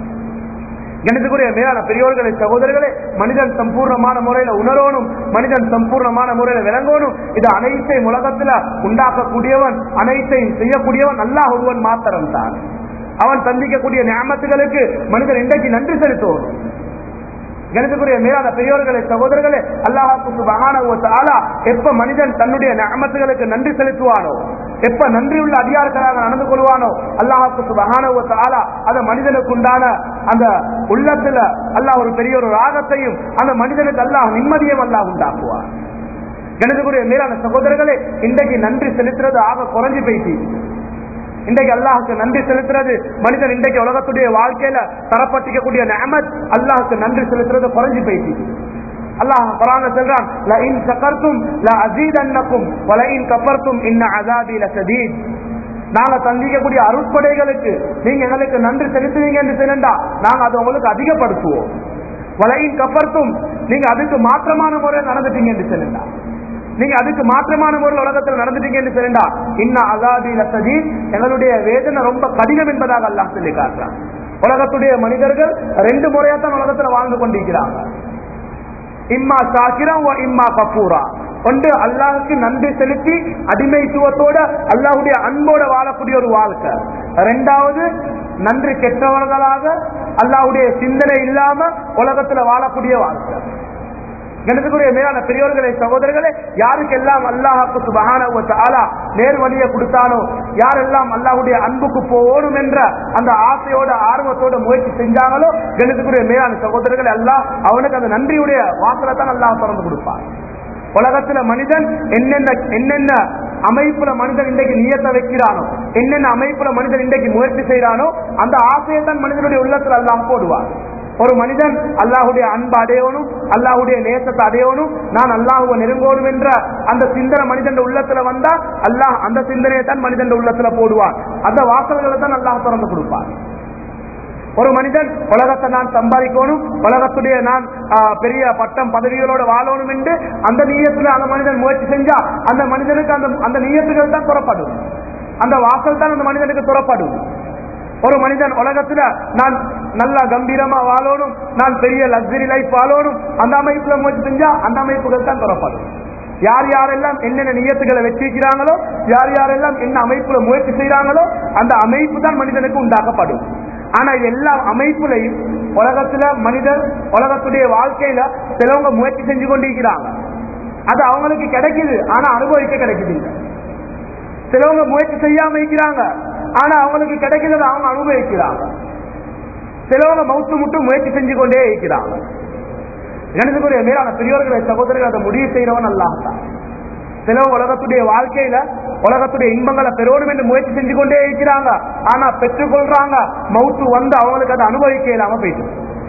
கணிதக்குரிய மேலான பெரியோர்களே சகோதரர்களே மனிதன் சம்பூர்ணமான முறையில உணரணும் மனிதன் சம்பூர்ணமான முறையில விளங்கணும் இது அனைத்தையும் உலகத்துல உண்டாக்கக்கூடியவன் அனைத்தையும் செய்யக்கூடியவன் அல்லாஹ் ஒருவன் மாத்திரம் தான் அவன் சந்திக்கக்கூடிய ஞாபகத்துகளுக்கு மனிதன் இன்றைக்கு நன்றி செலுத்துவோம் கணிதக்குரிய மேலான பெரியோர்களே சகோதரர்களே அல்லாஹாக்கு சுபஹானஹு வ தஆலா எப்ப மனிதன் தன்னுடைய நிஅமத்துகளுக்கு நன்றி செலுத்துவானோ எப்ப நன்றி உள்ள அதிகாரங்களாக நடந்து கொள்வானோ அல்லாஹாக்கு சுபஹானஹு வ தஆலா அந்த மனிதனுக்கு உண்டான அந்த உள்ளத்துல அல்லாஹ் ஒரு பெரிய ஒரு ராகத்தையும் அந்த மனிதனுக்கு அல்லாஹ் நிம்மதியும் அல்லாஹ் உண்டாக்குவார் கணிதக்குரிய மேலான சகோதரர்களே இன்றைக்கு நன்றி செலுத்துறது ஆக குறைஞ்சு போயிட்டு இன்றைக்கு அல்லாஹுக்கு நன்றி செலுத்துறது மனிதன் இன்றைக்கு உலகத்துடைய வாழ்க்கையில தரப்பட்டிக்கக்கூடிய நியமத் அல்லாஹுக்கு நன்றி செலுத்துறது குறைஞ்சு போயிட்டு அல்லாஹ் குரான சொல்றான் லஇன் ஷகர்தும் லஅஸீதன்னகும் வலஇன் கஃபர்தும் இன்ன அஸாபி லஷதீத் நாங்க சந்திக்கக்கூடிய அருட்படைகளுக்கு நீங்க எங்களுக்கு நன்றி செலுத்துவீங்க என்று சொன்னா நாங்க அதை உங்களுக்கு அதிகப்படுத்துவோம் வலையின் கப்பர்த்தும் நீங்க அதுக்கு மாற்றமான முறையில் நடந்துட்டீங்க என்று சொல்லுங்க நீங்க அதுக்கு மாற்றமான முறையில் உலகத்தில் நடந்துட்டீங்க என்று சொல்லுண்டா இன்ன அகாதி லசதி எங்களுடைய வேதனை ரொம்ப கடினம் என்பதாக அல்லாஹ் சொல்லி காட்டுறான் உலகத்துடைய மனிதர்கள் ரெண்டு முறையா தான் உலகத்துல வாழ்ந்து கொண்டிருக்கிறாங்க இம்மா சாக்கிரம் இம்மா கபூரா ஒன்று அல்லாஹுக்கு நன்றி செலுத்தி அடிமைத்துவத்தோட அல்லாஹுடைய அன்போட வாழக்கூடிய ஒரு வாழ்க்கை ரெண்டாவது நன்றி கெட்டவர்களாக அல்லாஹுடைய சிந்தனை இல்லாம உலகத்துல வாழக்கூடிய வாழ்க்கை கணக்குரிய மேலான பெரியோர்களே சகோதரர்களே யாருக்கெல்லாம் அல்லாஹாக்கு சுபஹானஹு வ தஆலா நேர் வழியை கொடுத்தானோ யாரெல்லாம் அல்லாஹ்வுடைய அன்புக்கு போகணும் என்ற அந்த ஆசையோட ஆர்வத்தோட முயற்சி செஞ்சாங்களோ கணக்குரிய மேலான சகோதரர்களே அல்லாஹ் அவனுக்கு அந்த நன்றியுடைய வாசலை தான் அல்லாஹ் திறந்து கொடுப்பான் உலகத்துல மனிதன் என்னென்ன என்னென்ன அமைப்புல மனிதன் இன்றைக்கு நியத்தை வைக்கிறானோ என்னென்ன அமைப்புல மனிதன் இன்றைக்கு முயற்சி செய்யறானோ அந்த ஆசையை தான் மனிதனுடைய உள்ளத்துல அல்லாஹ் போடுவார் ஒரு மனிதன் அல்லாஹுடைய அன்பு அடையணும் அல்லாஹுடைய நேசத்தை அடையணும் நான் அல்லாஹுவை நெருங்கணும் என்ற அந்த சிந்தனை மனிதன் உள்ளத்துல வந்தா அல்லாஹ் அந்த சிந்தனையை தான் மனிதன் உள்ளத்துல போடுவான் அந்த வாசல்களை தான் அல்லாஹ் திறந்து கொடுப்பான் ஒரு மனிதன் உலகத்தை நான் சம்பாதிக்கணும் உலகத்துடைய நான் ஆ, பெரிய பட்டம் பதவிகளோட வாழணும் என்று அந்த நீயத்துல அந்த மனிதன் முயற்சி செஞ்சா அந்த மனிதனுக்கு அந்த அந்த நீயத்துகள் தான் துறப்படும் அந்த வாசல் தான் அந்த மனிதனுக்கு துறப்படும் ஒரு மனிதன் உலகத்துல நான் நல்லா கம்பீரமா வாழணும் நான் பெரிய லக்ஸரி லைஃப் வாழணும் அந்த அமைப்புல முயற்சி செஞ்சா அந்த அமைப்புகள் தான் துறப்படும் யார் யாரெல்லாம் என்னென்ன நியத்துகளை வச்சிருக்கிறாங்களோ யார் யாரெல்லாம் என்ன அமைப்புல முயற்சி செய்யறாங்களோ அந்த அமைப்பு தான் மனிதனுக்கு உண்டாக்கப்படும் ஆனா இது எல்லா அமைப்புலையும் உலகத்துல மனிதர் உலகத்துடைய வாழ்க்கையில சிலவங்க முயற்சி செஞ்சு கொண்டிருக்கிறாங்க அது அவங்களுக்கு கிடைக்குது ஆனா அனுபவிக்க கிடைக்குது இல்லை சிலவங்க முயற்சி செய்யாம இருக்கிறாங்க ஆனா அவங்களுக்கு கிடைக்கிறத அவங்க அனுபவிக்கிறாங்க சிலவங்க மவுத்து மட்டும் முயற்சி செஞ்சு கொண்டே இருக்கிறாங்க எனக்குரிய மேலான பெரியவர்களை சகோதரர்கள் அதை முடிவு செய்யறவன் அல்லாஹ்தான் சிலவங்க உலகத்துடைய வாழ்க்கையில உலகத்துடைய இன்பங்களை பெறணும் என்று முயற்சி செஞ்சு கொண்டே இருக்கிறாங்க ஆனா பெற்றுக்கொள்றாங்க மவுத்து வந்து அவங்களுக்கு அதை அனுபவிக்க இல்லாம போயிட்டு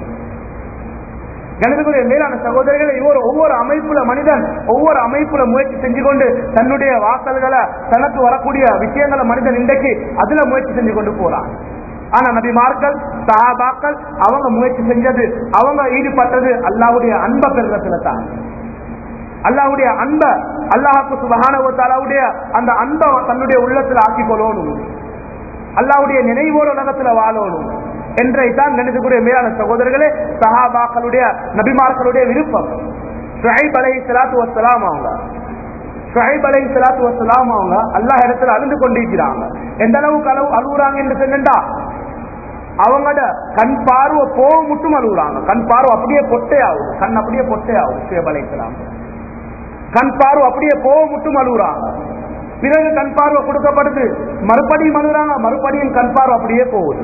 கணிதக்குரிய மேலான சகோதரிகளை இவர் ஒவ்வொரு அமைப்புல மனிதன் ஒவ்வொரு அமைப்புல முயற்சி செஞ்சு கொண்டு தன்னுடைய வாசல்களை தனக்கு வரக்கூடிய விஷயங்களை மனிதன் இன்றைக்கு அதுல முயற்சி செஞ்சு கொண்டு போறான் ஆனா நபிமார்கள் சஹாபாக்கள் அவங்க முயற்சி செஞ்சது அவங்க ஈடுபட்டது அல்லாவுடைய அன்ப பெருறத்துல தான் அல்லாவுடைய அன்ப அல்லாஹுக்கு சுபகானவுடைய அந்த அன்பை தன்னுடைய உள்ளத்துல ஆக்கிக் கொள்ளணும் அல்லாவுடைய நினைவோடு உலகத்துல வாழணும் என்றைத்தான் நினைக்கக்கூடிய மேலான சகோதரர்களே சஹாபாக்களுடைய நபிமார்களுடைய விருப்பம் ஷுஹைப் அலை சலாத்து வசலாம் அவங்க ஷுஹைப் அலை சலாத்து வசலாம் அவங்க அல்லாஹ் இடத்துல அழுந்து கொண்டிருக்கிறாங்க எந்த அளவுக்கு அளவு அழுகுறாங்க என்று சொன்னா அவங்களோட கண் பார்வை போக மட்டும் அழுகுறாங்க கண் பார்வை அப்படியே பொட்டே ஆகுது கண் அப்படியே பொட்டே ஆகுது ஷுஹைப் அலை சலாம் கண் பார்வை அப்படியே போக மட்டும் அழுகுறாங்க பிறகு கண் பார்வை கொடுக்கப்படுது மறுபடியும் அழுகுறாங்க மறுபடியும் கண் பார்வை அப்படியே போகுது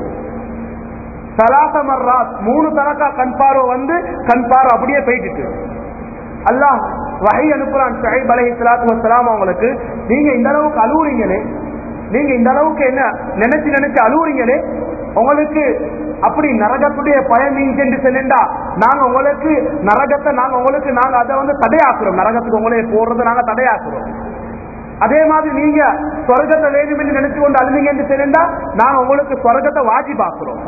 சலாச மர்ராத் மூணு தலக்கா கண் பார்வை வந்து கண் பார்வை அப்படியே போயிட்டு அல்லாஹ் வகை அனுப்புறான் ஷஹீப் அலஹி சலாத்து வசலாம் அவங்களுக்கு நீங்க இந்த அளவுக்கு அழுவுறீங்களே நீங்க இந்த அளவுக்கு என்ன நினைச்சு நினைச்சு அழுவுறீங்களே உங்களுக்கு அப்படி நரகத்துடைய பயம் என்று சொன்னா நாங்க உங்களுக்கு நரகத்தை நாங்க உங்களுக்கு நாங்க அதை வந்து தடையாக்குறோம் நரகத்துக்கு உங்களே போடுறதை நாங்க தடையாக்குறோம் அதே மாதிரி நீங்க சொர்க்கத்தை வேணும் என்று நினைச்சு கொண்டு அழுந்தீங்க என்று சொன்னா நாங்க உங்களுக்கு சொர்க்கத்தை வாஜி பாக்குறோம்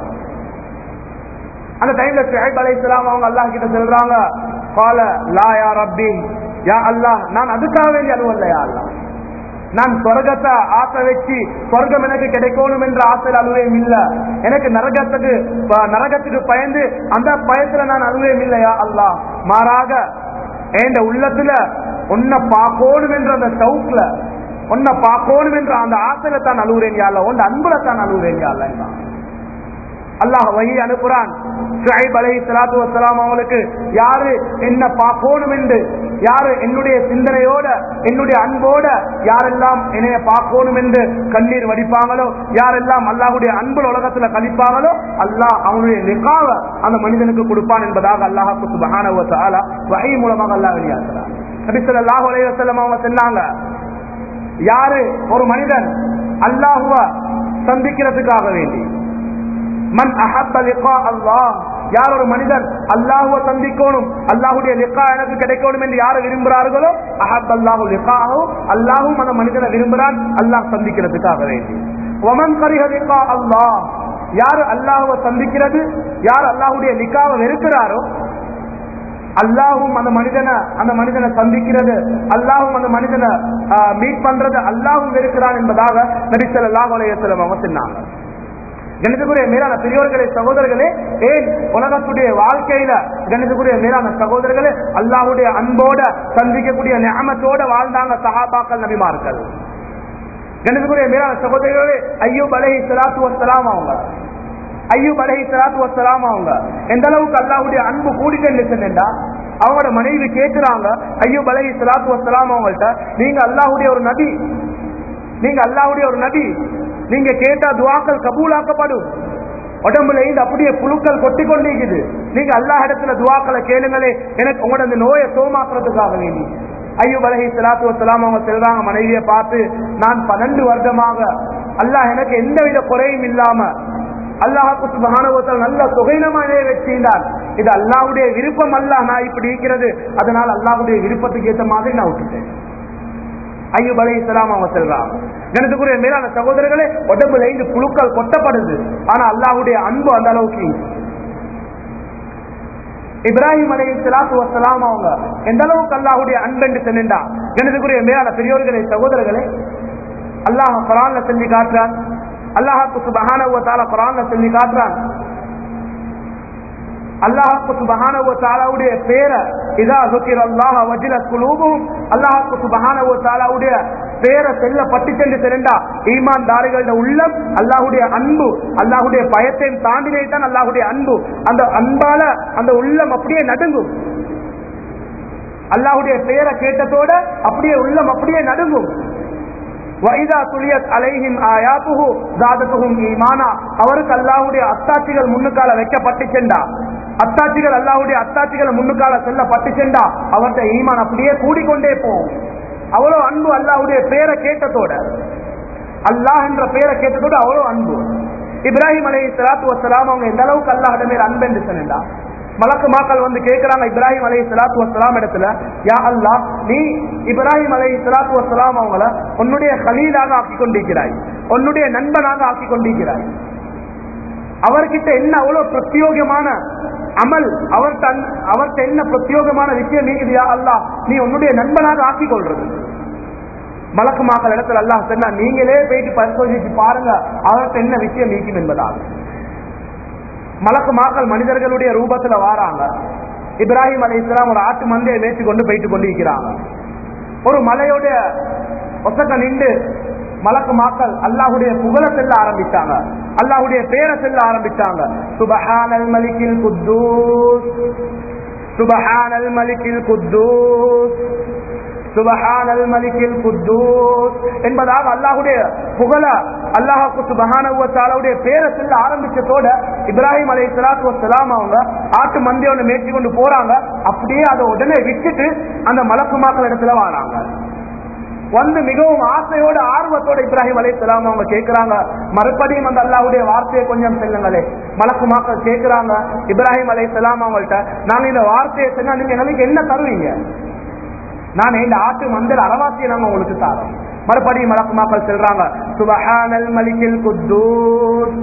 அந்த டைம்ல ஷுஹைப் அலைஹிஸ்ஸலாம் அவங்க அல்லாஹ் கிட்ட சொல்றாங்க قال لا يا ربي யா அல்லாஹ் நான் அதுக்காக வேண்டி அழுவல்ல யா அல்லாஹ் நான் சொர்க்கத்தை ஆசை வச்சு சொர்க்கம் எனக்கு கிடைக்கணும் என்ற ஆசையில் அழுவேம் இல்ல எனக்கு நரகத்துக்கு ப- நரகத்துக்கு பயந்து அந்த பயத்துல நான் அழுவேம் இல்லையா அல்லாஹ் மாறாக என் உள்ளத்துல உன்னை பார்க்கணும் என்ற அந்த சவுக்ல உன்னை பார்க்கணும் என்ற அந்த ஆசையில தான் அழுவுறேன் யா அல்லாஹ் உன் அன்புல தான் அழுவுறேன் யா அல்லாஹ் என்றான். அல்லாஹ் வகி அனுப்புறான் ஷுஐப் அலைஹி ஸலாத்து வஸ்ஸலாம் அவங்களுக்கு யாரு என்ன பார்க்கணும் என்று யாரு என்னுடைய சிந்தனையோட என்னுடைய அன்போட யாரெல்லாம் என்னைய பார்க்கணும் என்று கண்ணீர் வடிப்பாங்களோ யாரெல்லாம் அல்லாஹ்வுடைய அன்புல உலகத்துல கழிப்பாங்களோ அல்லாஹ் அவனுடைய நிகாவ அந்த மனிதனுக்கு கொடுப்பான் என்பதாக அல்லாஹ் சுப்ஹானஹு வ தஆலா வஹி மூலமாக அல்லாஹ் வெளியாக்குறான் நபி ஸல்லல்லாஹு அலைஹி வஸல்லம் அவங்க சொன்னாங்க யாரு ஒரு மனிதன் அல்லாஹுவ சந்திக்கிறதுக்காக வேண்டி மன் அஹப்ப லிகா அல்லாஹ் யார் ஒரு மனிதன் அல்லாஹுவ சந்திக்கணும் அல்லாஹுடைய லிகா எனக்கு கிடைக்கணும் என்று யார் விரும்புகிறார்களோ அஹப் அல்லாஹு லிகாஹு அல்லாஹும் அந்த மனிதனை விரும்புகிறான் அல்லாஹ் சந்திக்கிறதுக்காக வேண்டி ஒமன் கரிஹ லிகா அல்லாஹ் யார் அல்லாஹுவ சந்திக்கிறது யார் அல்லாஹுடைய லிகாவை வெறுக்கிறாரோ அல்லாஹும் அந்த மனிதனை அந்த மனிதனை சந்திக்கிறது அல்லாஹும் அந்த மனிதனை மீட் பண்றது அல்லாஹும் வெறுக்கிறான் என்பதாக நபிசல் அல்லாஹ் அலையத்தில் அவங்க சொன்னாங்க கணிதக்குரிய மேலான பெரியோர்களே சகோதரர்களே ஏன் உலகத்துடைய வாழ்க்கையில கணிதக்குரிய மேலான சகோதரர்களே அல்லாஹுடைய அன்போட சந்திக்கக்கூடிய ஞாபகத்தோட வாழ்ந்தாங்க சஹாபாக்கள் நபிமார்கள் கணிதக்குரிய மேலான சகோதரர்களே ஐயூப் அலஹி சலாத்து வசலாம் அவங்க ஐயூப் அலஹி சலாத்து வசலாம் அவங்க எந்த அளவுக்கு அல்லாஹுடைய அன்பு கூடிட்டு சொன்னா அவங்களோட மனைவி கேட்கிறாங்க ஐயூப் அலஹி சலாத்து வசலாம் அவங்கள்ட்ட நீங்க அல்லாஹுடைய ஒரு நபி நீங்க அல்லாஹுடைய ஒரு நபி நீங்க கேட்டா துவாக்கள் கபூலாக்கப்படும் உடம்புல இருந்து அப்படியே புழுக்கள் கொட்டி கொண்டிருக்குது நீங்க அல்லாஹ் இடத்துல துவாக்களை கேளுங்களே எனக்கு உங்களோட அந்த நோயை சோமாக்குறதுக்காக வேண்டி ஐயூப் அலஹி சலாத்து வசலாம் அவங்க செல்றாங்க மனைவியை பார்த்து நான் பன்னெண்டு வருடமாக அல்லாஹ் எனக்கு எந்தவித குறையும் இல்லாம அல்லாஹுக்கு சுபகானவத்தால் நல்ல சுகைனமானே வச்சிருந்தார் இது அல்லாஹ்வுடைய விருப்பம் அல்ல நான் இப்படி இருக்கிறது அதனால் அல்லாஹ்வுடைய விருப்பத்துக்கு ஏற்ற மாதிரி நான் விட்டுட்டேன் ஐயூப் அலை இஸ்லாம் அவங்க செல்றாங்க எனக்குரிய மேலான சகோதரர்களே உடம்புல இருந்து புழுக்கள் கொட்டப்படுது ஆனா அல்லாஹ்வுடைய அன்பு அந்த அளவுக்கு இப்ராஹிம் அலை சலாத்து வசலாம் அவங்க எந்த அளவுக்கு அல்லாஹுடைய அன்பென்று சென்றா எனக்குரிய மேலான பெரியோர்களே சகோதரர்களே அல்லாஹ் குரான்ல செஞ்சு காட்டுறான் அல்லாஹாக்கு சுபஹானவ தால குரான்ல சொல்லி காட்டுறான் அல்லாஹாக்கு சுபஹானவ தாலாவுடைய பேரை இதா சுக்கிர் அல்லாஹ் வஜில குலூபும் அல்லாஹாக்கு சுபஹானவ தாலாவுடைய பேரை செல்ல பட்டு சென்று சென்றா ஈமான் தாரிகளோட உள்ளம் அல்லாஹுடைய அன்பு அல்லாஹுடைய பயத்தையும் தாண்டினே தான் அல்லாஹுடைய அன்பு அந்த அன்பால அந்த உள்ளம் அப்படியே நடுங்கும் அல்லாஹுடைய பெயரை கேட்டதோட அப்படியே உள்ளம் அப்படியே நடுங்கும் வைதா துளியத் அலைஹிம் ஆயாத்துஹு ஜாதத்துஹும் ஈமானா அவருக்கு அல்லாஹ்வுடைய அத்தாட்சிகள் முன்னுக்கால வைக்கப்பட்டு சென்றா அத்தாட்சிகள் அல்லாஹ்வுடைய அத்தாட்சிகள் முன்னுக்கால செல்லப்பட்டு சென்றா அவர்கிட்ட ஈமான் அப்படியே கூடிக்கொண்டே போகும் அவ்வளவு அன்பு அல்லாஹ்வுடைய பேரை கேட்டதோட அல்லாஹ் என்ற பேரை கேட்டதோட அவ்வளவு அன்பு இப்ராஹிம் அலை சலாத்து வசலாம் அவங்க எந்த அளவுக்கு அல்லாஹிட மேல் அன்பு என்று சொன்னா மலக்கு மாக்கள் வந்து கேட்கிறாங்க இப்ராஹிம் அலை சலாத்து வசலாம் இடத்துல யா அல்லா நீ இப்ராஹிம் அலை சலாத்து வசலாம் அவங்கள உன்னுடைய கலீலாக ஆக்கி கொண்டிருக்கிறாய் உன்னுடைய நண்பனாக ஆக்கி கொண்டிருக்கிறாய் அவர்கிட்ட என்ன அவ்வளவு பிரத்யோகமான அமல் அவர்கிட்ட அவர்கிட்ட என்ன பிரத்யோகமான விஷயம் நீக்குது யா அல்லா நீ உன்னுடைய நண்பனாக ஆக்கி கொள்றது மலக்கு மாக்கள் இடத்துல அல்லாஹ் சொன்னா நீங்களே போயிட்டு பரிசோதிச்சு பாருங்க அவர்கிட்ட என்ன விஷயம் நீக்கும் என்பதாக மலக்கு மாக்கள் மனிதர்களுடைய ரூபத்துல வாராங்க இப்ராஹிம் அலி இஸ்லாம் ஒரு ஆட்டு மந்தையை மேய்ச்சி கொண்டு போயிட்டு கொண்டு இருக்கிறாங்க ஒரு மலையோட ஒசக்க நின்று மலக்கு மாக்கள் அல்லாஹுடைய புகழ செல்ல ஆரம்பிச்சாங்க அல்லாஹுடைய பேரை செல்ல ஆரம்பிச்சாங்க சுபஹானல் மலிக்கில் குத்தூஸ் சுபஹானல் மலிக்கில் குத்தூஸ் சுபஹானல் மலிக்கில் குத்தூஸ் என்பதாக அல்லாஹுடைய புகழ அல்லாஹுக்கு சுபஹானுடைய பேரை செல்ல ஆரம்பிச்சதோட இப்ராஹிம் அலை சலாத்து வலாம் அவங்க ஆட்டு மந்தையோட மேய்ச்சி கொண்டு போறாங்க அப்படியே அதை உடனே விட்டுட்டு அந்த மலக்கு மாக்கள் இடத்துல வராங்க வந்து மிகவும் ஆசையோட ஆர்வத்தோட இப்ராஹிம் அலை சலாம் அவங்க கேட்கிறாங்க மறுபடியும் அந்த அல்லாஹுடைய வார்த்தையை கொஞ்சம் செல்லுங்களே மலக்கு மாக்கள் கேட்கிறாங்க இப்ராஹிம் அலை சலாம் அவங்கள்ட்ட நாங்க இந்த வார்த்தையை சொன்னா நீங்க எங்களுக்கு என்ன தருவீங்க நான் இந்த ஆட்டு மந்தல் அறவாசியை நாங்க உங்களுக்கு தாரோம் மறுபடியும் மலக்கு மாக்கள் செல்றாங்க சுபஹானல் மலிக்கில் குத்தூஸ்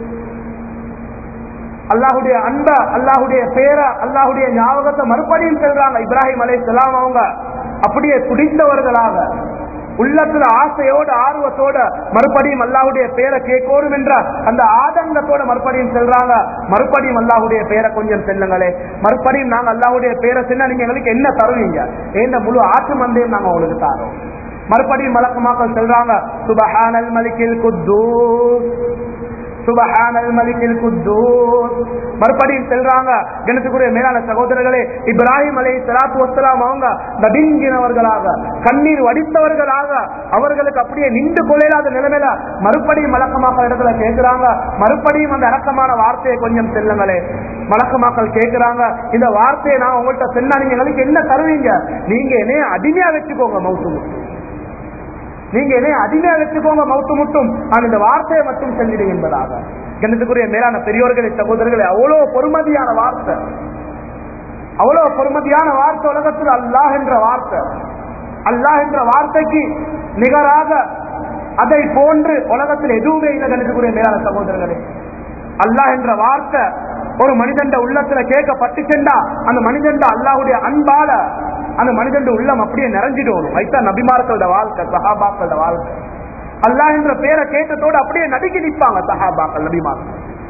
அல்லாஹுடைய அன்ப அல்லாஹுடைய பேர அல்லாஹுடைய ஞாபகத்தை மறுபடியும் செல்றாங்க இப்ராஹிம் அலை செல்லாம் அவங்க அப்படியே துடித்தவர்களாக உள்ளத்துல ஆசையோட ஆர்வத்தோட மறுபடியும் அல்லாஹுடைய பேரை கேட்கணும் என்ற அந்த ஆதங்கத்தோட மறுபடியும் செல்றாங்க மறுபடியும் அல்லாஹுடைய பேரை கொஞ்சம் செல்லுங்களே மறுபடியும் நாங்க அல்லாஹுடைய பேரை சென்னா நீங்க எங்களுக்கு என்ன தருவீங்க ஏந்த முழு ஆற்று மந்தையும் நாங்க உங்களுக்கு தாரோம் மறுபடியும் மலக்குமாக்கள் செல்றாங்க சுபஹானல் மலிக்கில் குத்தூஸ் சுபஹானல் மலிக்கில் குத்தூஸ் மறுபடியும் செல்றாங்க கணத்துக்குரிய மேலான சகோதரர்களே இப்ராஹிம் அலை சலாத்து வசலாம் அவங்க நடுங்கினவர்களாக கண்ணீர் வடித்தவர்களாக அவர்களுக்கு அப்படியே நின்று கொள்ளாத நிலைமையில மறுபடியும் மலக்கமாக்கள் இடத்துல கேட்கிறாங்க மறுபடியும் அந்த அடக்கமான வார்த்தையை கொஞ்சம் செல்லுங்களே மலக்கமாக்கள் கேட்கிறாங்க இந்த வார்த்தையை நான் உங்கள்கிட்ட சொன்னா நீங்க எங்களுக்கு என்ன தருவீங்க நீங்க என்னைய அடிமையா வச்சுக்கோங்க மவுத்து முட்டு நீங்க என்னைய அடிமையா வச்சுக்கோங்க மவுத்து முட்டும் நான் இந்த வார்த்தையை மட்டும் செஞ்சிடு என்பதாக கணத்துக்குரிய மேலான பெரியோர்களே சகோதரர்களே அவ்வளவு பொறுமதியான வார்த்தை அவ்வளவு பொறுமதியான வார்த்தை உலகத்தில் அல்லாஹ் என்ற வார்த்தை அல்லாஹ் என்ற வார்த்தைக்கு நிகராக அதை போன்று உலகத்தில் எதுவுமே இல்லை கணத்துக்குரிய மேலான சகோதரர்களே அல்லாஹ் என்ற வார்த்தை ஒரு மனிதன் உள்ளத்துல கேட்கப்பட்டு சென்றா அந்த மனிதன் அல்லாஹுடைய அன்பால அந்த மனிதன் உள்ளம் அப்படியே நிறைஞ்சிடும் வைத்தா நபிமார்களோட வாழ்க்கை சஹாபாக்களோட வாழ்க்கை அல்லாஹ் என்ற பேரை கேட்டதோடு அப்படியே நடுக்கி நிற்பாங்க சஹாபாக்கள் நபிமார்கள்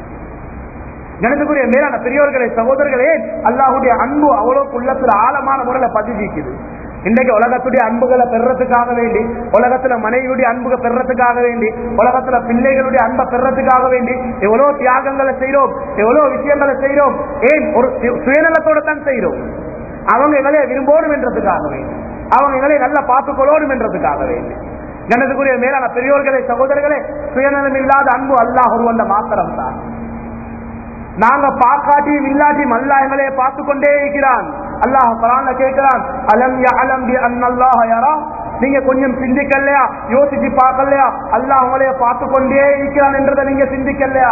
கணக்குரிய மேலான பெரியோர்களே சகோதரர்களே அல்லாஹுடைய அன்பு அவ்வளவு உள்ளத்துல ஆழமான முறையில பதிஞ்சிக்குது இன்றைக்கு உலகத்துடைய அன்புகளை பெறறதுக்காக வேண்டி உலகத்துல மனைவியுடைய அன்புகளை பெறறதுக்காக வேண்டி உலகத்துல பிள்ளைகளுடைய அன்பை பெறறதுக்காக வேண்டி எவ்வளவு தியாகங்களை செய்யறோம் எவ்வளவு விஷயங்களை செய்யறோம் ஏன் ஒரு சுயநலத்தோட தான் செய்யறோம் அவங்க எங்களை விரும்பணும் என்றதுக்காக வேண்டி அவங்க எங்களை நல்லா பார்த்துக்கொள்ளணும் என்றதுக்காக வேண்டி எனதுக்குரிய மேலான பெரியோர்களே சகோதரர்களே சுயநலம் இல்லாத அன்பு அல்லாஹ் ஒருவந்த மாத்திரம் தான் நாங்க பாக்காட்டியும் இல்லாட்டியும் அல்லா எங்களை பார்த்து கொண்டே இருக்கிறான் அல்லாஹ் குரான்ல கேட்கிறான் அலம் யஅலம் பி அன்னல்லாஹ யரா நீங்க கொஞ்சம் சிந்திக்கலையா யோசிச்சு பார்க்கலையா அல்லாஹ் உங்களைய பார்த்து கொண்டே இருக்கிறான் என்றதை நீங்க சிந்திக்கலையா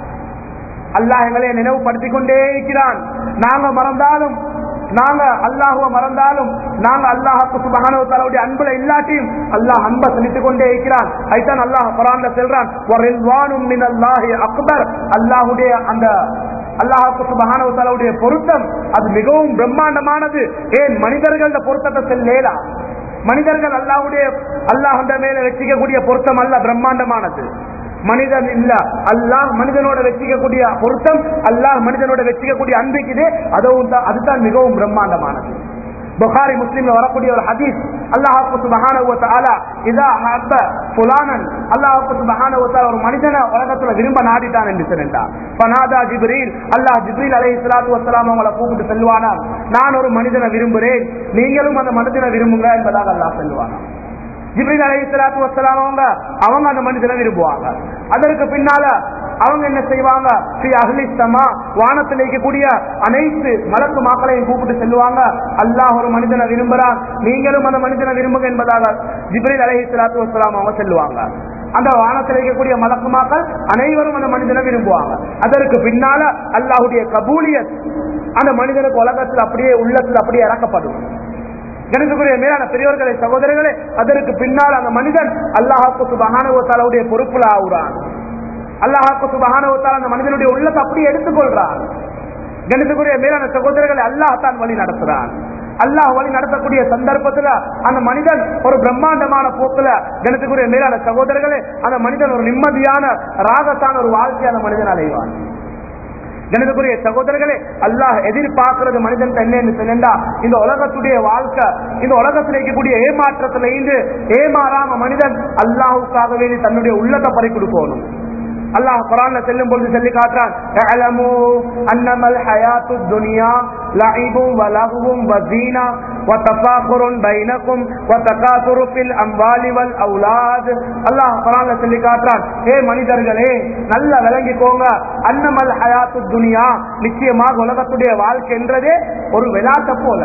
அல்லாஹ் எங்களை நினைவுபடுத்திக் கொண்டே இருக்கிறான் நாங்க மறந்தாலும் நாங்க அல்லாஹுவ மறந்தாலும் நாங்க அல்லாஹுக்கு சுபஹானஹு தஆலாவுடைய அன்புல இல்லாட்டியும் அல்லாஹ் அன்பை செலுத்திக் கொண்டே இருக்கிறான் ஐதான் அல்லாஹ் குர்ஆன்ல சொல்றான் வரில்வானும் மினல்லாஹி அக்பர் அல்லாஹ்வுடைய அந்த அல்லாஹுக்கு சுபஹானஹு தஆலாவுடைய பொருத்தம் அது மிகவும் பிரம்மாண்டமானது ஏன் மனிதர்களோட பொருத்தத்தை செல்லேலா மனிதர்கள் அல்லாஹ்வுடைய அல்லாஹ் மேல வச்சிக்கக்கூடிய பொருத்தம் அல்ல பிரம்மாண்டமானது மனிதன் இல்ல அல்லாஹ் மனிதனோட வச்சிக்கக்கூடிய பொருத்தம் அல்லாஹ் மனிதனோட வச்சிக்கக்கூடிய அன்பிக்குது அதுவும் தான் அதுதான் மிகவும் பிரம்மாண்டமானது புகாரி முஸ்லீம்ல வரக்கூடிய ஒரு ஹதீஸ் அல்லாஹ் சுபஹானஹு வ தஆலா இதா ஹப்ப ஃபுலானன் அல்லாஹ் சுபஹானஹு வ தஆலா ஒரு மனிதனை உலகத்துல விரும்ப நாடிட்டான் என்று சொன்னார் ஃபனாதா ஜிப்ரீல் அல்லாஹ் ஜிப்ரீல் அலைஹிஸ்ஸலாத்து வஸ்ஸலாம் அவங்கள கூப்பிட்டு சொல்லுவானா நான் ஒரு மனிதனை விரும்புகிறேன் நீங்களும் அந்த மனிதனை விரும்புங்க என்பதாக அல்லாஹ் சொல்லுவானா ஜிப்ரீல் அலை சலாத்து வசலாம் அவங்க அவங்க அந்த மனிதனை விரும்புவாங்க அதற்கு பின்னால அவங்க என்ன செய்வாங்க ஸ்ரீ அகலிஸ்தமா வானத்தில் இருக்கக்கூடிய அனைத்து மலக்கு மாக்களையும் கூப்பிட்டு செல்லுவாங்க அல்லாஹ் ஒரு மனிதனை விரும்புறான் நீங்களும் அந்த மனிதனை விரும்புங்க என்பதாக ஜிப்ரீல் அலை சலாத்து வசலாம் அவங்க செல்லுவாங்க அந்த வானத்தில் இருக்கக்கூடிய மலக்குமாக்கள் அனைவரும் அந்த மனிதனை விரும்புவாங்க அதற்கு பின்னால அல்லாஹுடைய கபூலியத் அந்த மனிதனுக்கு உலகத்தில் அப்படியே உள்ளத்தில் அப்படியே இறக்கப்படும் கணிதக்குரிய மேலான பெரியவர்களை சகோதரர்களே அதற்கு பின்னால் அந்த மனிதன் அல்லாஹாக்கு சுபஹானுடைய பொறுப்புல ஆகுறான் அல்லாஹாக்கு சுபஹானுவத்தால் அந்த மனிதனுடைய உள்ளத்தை அப்படியே எடுத்துக்கொள்றான் கணிதக்குரிய மேலான சகோதரர்களை அல்லாஹ் தான் வழி நடத்துறான் அல்லாஹ் வழி நடத்தக்கூடிய சந்தர்ப்பத்துல அந்த மனிதன் ஒரு பிரம்மாண்டமான போக்குல கணிதக்குரிய மேலான சகோதரர்களே அந்த மனிதன் ஒரு நிம்மதியான ராகத்தான ஒரு வாழ்க்கை அந்த மனிதன் அடைவான் கணிதக்குரிய சகோதரர்களே அல்லாஹ் எதிர்பார்க்கிறது மனிதன் என்னன்னு சொன்னா இந்த உலகத்துடைய வாழ்க்கை இந்த உலகத்தில் இருக்கக்கூடிய ஏமாற்றத்துல இருந்து ஏமாறாம மனிதன் அல்லாஹுக்காக வேண்டி தன்னுடைய உள்ளத்தை பறி கொடுக்கணும் அல்லாஹ் குரான்ல செல்லும் பொழுது சொல்லி காட்டுறான் "அலமு அன்னமல் ஹயாத்து துனியா லஇபும் வலஹுவும் வஸீனா வதஃபாகுருன் பைனக்கும் வதகாசுரு ஃபில் அம்வாலி வல் அவுலாத் அல்லாஹ் குரான்ல சொல்லி காட்டுறான் ஏ மனிதர்களே நல்லா விளங்கிக்கோங்க அன்னமல் ஹயாத்து துனியா நிச்சயமாக உலகத்துடைய வாழ்க்கை என்றதே ஒரு விளையாட்டை போல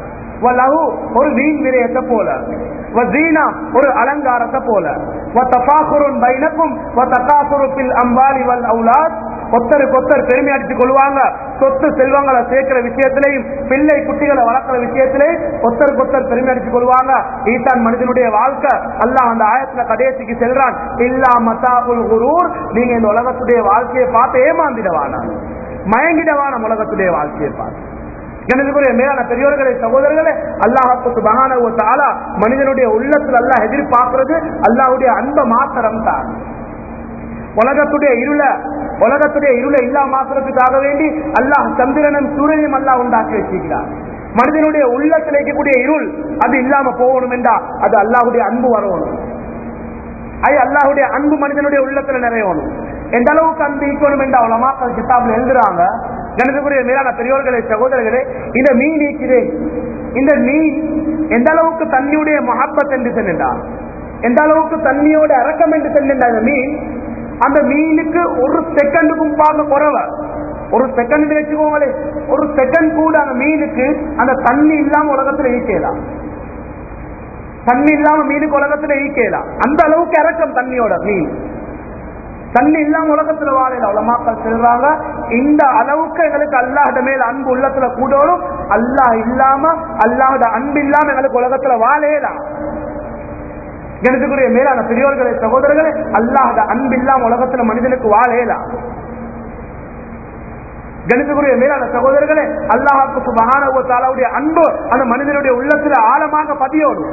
வலஹு ஒரு வீண் விரயத்தை போல வசீனா ஒரு அலங்காரத்தை போல வத்தஃபாகுருன் பைனக்கும் வத்தகாசுரு ஃபில் அம்வாலி வல் அவுலாத் ஒத்தருக்கு ஒத்தர் பெருமை அடித்துக் கொள்வாங்க சொத்து செல்வங்களை சேர்க்கிற விஷயத்திலையும் பிள்ளை குட்டிகளை வளர்க்கிற விஷயத்திலையும் ஒத்தருக்கு ஒத்தர் பெருமை அடித்துக் கொள்வாங்க ஈசான் மனிதனுடைய வாழ்க்கை அல்லாஹ் அந்த ஆயத்துல கடைசிக்கு செல்றான் இல்லா மத்தாபுல் குரூர் நீங்க இந்த உலகத்துடைய வாழ்க்கையை பார்த்து ஏமாந்திடவான மயங்கிடவான உலகத்துடைய வாழ்க்கையை பார்த்து எனதுக்குரிய மேலான பெரியோர்களே சகோதரர்களே அல்லாஹாக்கு சுபகான தாலா மனிதனுடைய உள்ளத்தில் அல்லாஹ் எதிர்பார்க்கிறது அல்லாஹுடைய அன்ப மாத்திரம் தான் உலகத்துடைய இருள உலகத்துடைய இருளை இல்லா மாத்திரத்துக்காக வேண்டி அல்லாஹ் சந்திரனும் சூரியனும் அல்லாஹ் உண்டாக்கி வச்சிருக்கிறார் மனிதனுடைய உள்ளத்தில் இருக்கக்கூடிய இருள் அது இல்லாம போகணும் என்றா அது அல்லாஹுடைய அன்பு வரணும் அது அல்லாஹுடைய அன்பு மனிதனுடைய உள்ளத்துல நிறையணும் எந்த அளவுக்கு அன்பு ஈக்கணும் என்று அவள மக்கள் கிட்டாப்ல எழுதுறாங்க கணிதக்குரிய மேலான பெரியோர்களே சகோதரர்களே இந்த மீன் நீக்கிறேன் இந்த மீன் எந்த அளவுக்கு தண்ணியுடைய மஹப்பத் என்று சொன்னா எந்த அளவுக்கு தண்ணியோட இறக்கம் என்று சொன்னா இந்த மீன் அந்த மீனுக்கு ஒரு செகண்டுக்கும் பார்க்க குறவ ஒரு செகண்ட் வச்சுக்கோங்களே ஒரு செகண்ட் கூட அந்த மீனுக்கு அந்த தண்ணி இல்லாம உலகத்துல ஈக்கலாம் தண்ணி இல்லாம மீனுக்கு உலகத்துல ஈக்கலாம் அந்த அளவுக்கு இறக்கம் தண்ணியோட மீன் தண்ணி இல்லாம உலகத்துல வாழையில உலமாக்கள் சொல்றாங்க இந்த அளவுக்கு எங்களுக்கு அல்லாஹ்ட மேல அன்பு உள்ளத்துல கூடணும் அல்லாஹ் இல்லாம அல்லாஹோட அன்பு இல்லாம எங்களுக்கு உலகத்துல வாழையலாம் எனக்குரிய மேலான பெரியோர்களே சகோதரர்களே அல்லாஹோட அன்பு இல்லாம உலகத்துல மனிதனுக்கு வாழையலாம் கணிதக்குரிய மேலான சகோதரர்களே அல்லாஹாக்கு சுபகானுடைய அன்பு அந்த மனிதனுடைய உள்ளத்துல ஆழமாக பதியோடும்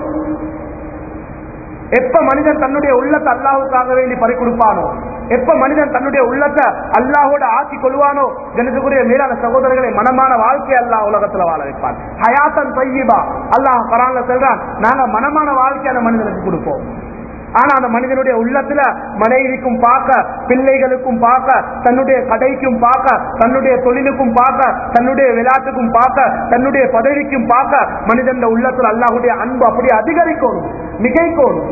எப்ப மனிதன் தன்னுடைய உள்ளத்தை அல்லாஹுக்காக வேண்டி பறி கொடுப்பானோ எப்ப மனிதன் தன்னுடைய உள்ளத்தை அல்லாஹோட ஆக்கி கொள்வானோ கணிதக்குரிய மேலான சகோதரர்களை மனமான வாழ்க்கை அல்லாஹ் உலகத்துல வாழ வைப்பான் ஹயாத்தன் பையிபா அல்லாஹ் பரான்ல சொல்றான் நாங்க மனமான வாழ்க்கை அந்த மனிதனுக்கு கொடுப்போம் ஆனா அந்த மனிதனுடைய உள்ளத்துல மனைவிக்கும் பார்க்க பிள்ளைகளுக்கும் பார்க்க தன்னுடைய கடைக்கும் பார்க்க தன்னுடைய தொழிலுக்கும் பார்க்க தன்னுடைய விளையாட்டுக்கும் பார்க்க தன்னுடைய பதவிக்கும் பார்க்க மனிதன் உள்ளத்துல அல்லாஹுடைய அன்பு அப்படி அதிகரிக்கணும் மிகைக்கணும்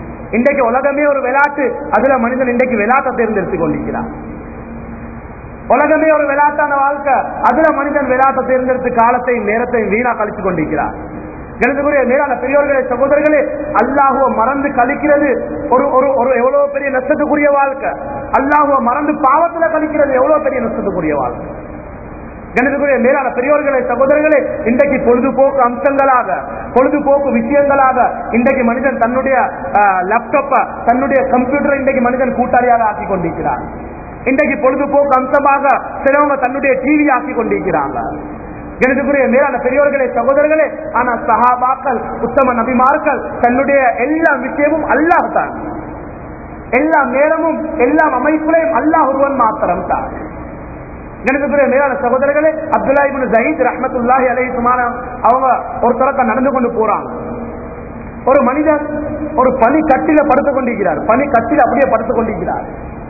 இன்றைக்கு உலகமே ஒரு விளையாட்டு அதுல மனிதன் இன்றைக்கு விளையாட்டை தேர்ந்தெடுத்துக் கொண்டிருக்கிறான் உலகமே ஒரு விளையாட்டான வாழ்க்கை அதுல மனிதன் விளையாட்டை தேர்ந்தெடுத்து காலத்தையும் நேரத்தையும் வீணா கழிச்சு கொண்டிருக்கிறார் எனதுக்குரிய மேலான பெரியோர்களே சகோதரர்களே அல்லாஹுவ மறந்து கழிக்கிறது ஒரு ஒரு ஒரு எவ்வளவு பெரிய நஷ்டத்துக்குரிய வாழ்க்கை அல்லாஹுவ மறந்து பாவத்துல கழிக்கிறது எவ்வளவு பெரிய நஷ்டத்துக்குரிய வாழ்க்கை எனதுக்குரிய மேலான பெரியோர்களே சகோதரர்களே இன்றைக்கு பொழுதுபோக்கு அம்சங்களாக பொழுதுபோக்கு விஷயங்களாக இன்றைக்கு மனிதன் தன்னுடைய லேப்டாப்ப தன்னுடைய கம்ப்யூட்டரை இன்றைக்கு மனிதன் கூட்டாளியாக ஆக்கி கொண்டிருக்கிறார் இன்றைக்கு பொழுதுபோக்கு அம்சமாக சிலவங்க தன்னுடைய டிவி ஆக்கி கொண்டிருக்கிறாங்க எனதுக்குரிய மேலான பெரியோர்களே சகோதரர்களே ஆனா சஹாபாக்கள் உத்தம நபிமார்கள் தன்னுடைய எல்லா விஷயமும் அல்லாஹ் தான் எல்லா நேரமும் எல்லா அமைப்புலையும் அல்லாஹ் ஒருவன் மாத்திரம் தான் எனதுக்குரிய மேலான சகோதரர்களே அப்துல்லா இப்னு ஜயீத் ரஹ்மத்துல்லாஹி அலைஹி சுமான அவங்க ஒரு தரத்தை நடந்து கொண்டு போறாங்க ஒரு மனிதர் ஒரு பனி கட்டில படுத்துக் கொண்டிருக்கிறார் பனி கட்டில அப்படியே படுத்துக் கொண்டிருக்கிறார்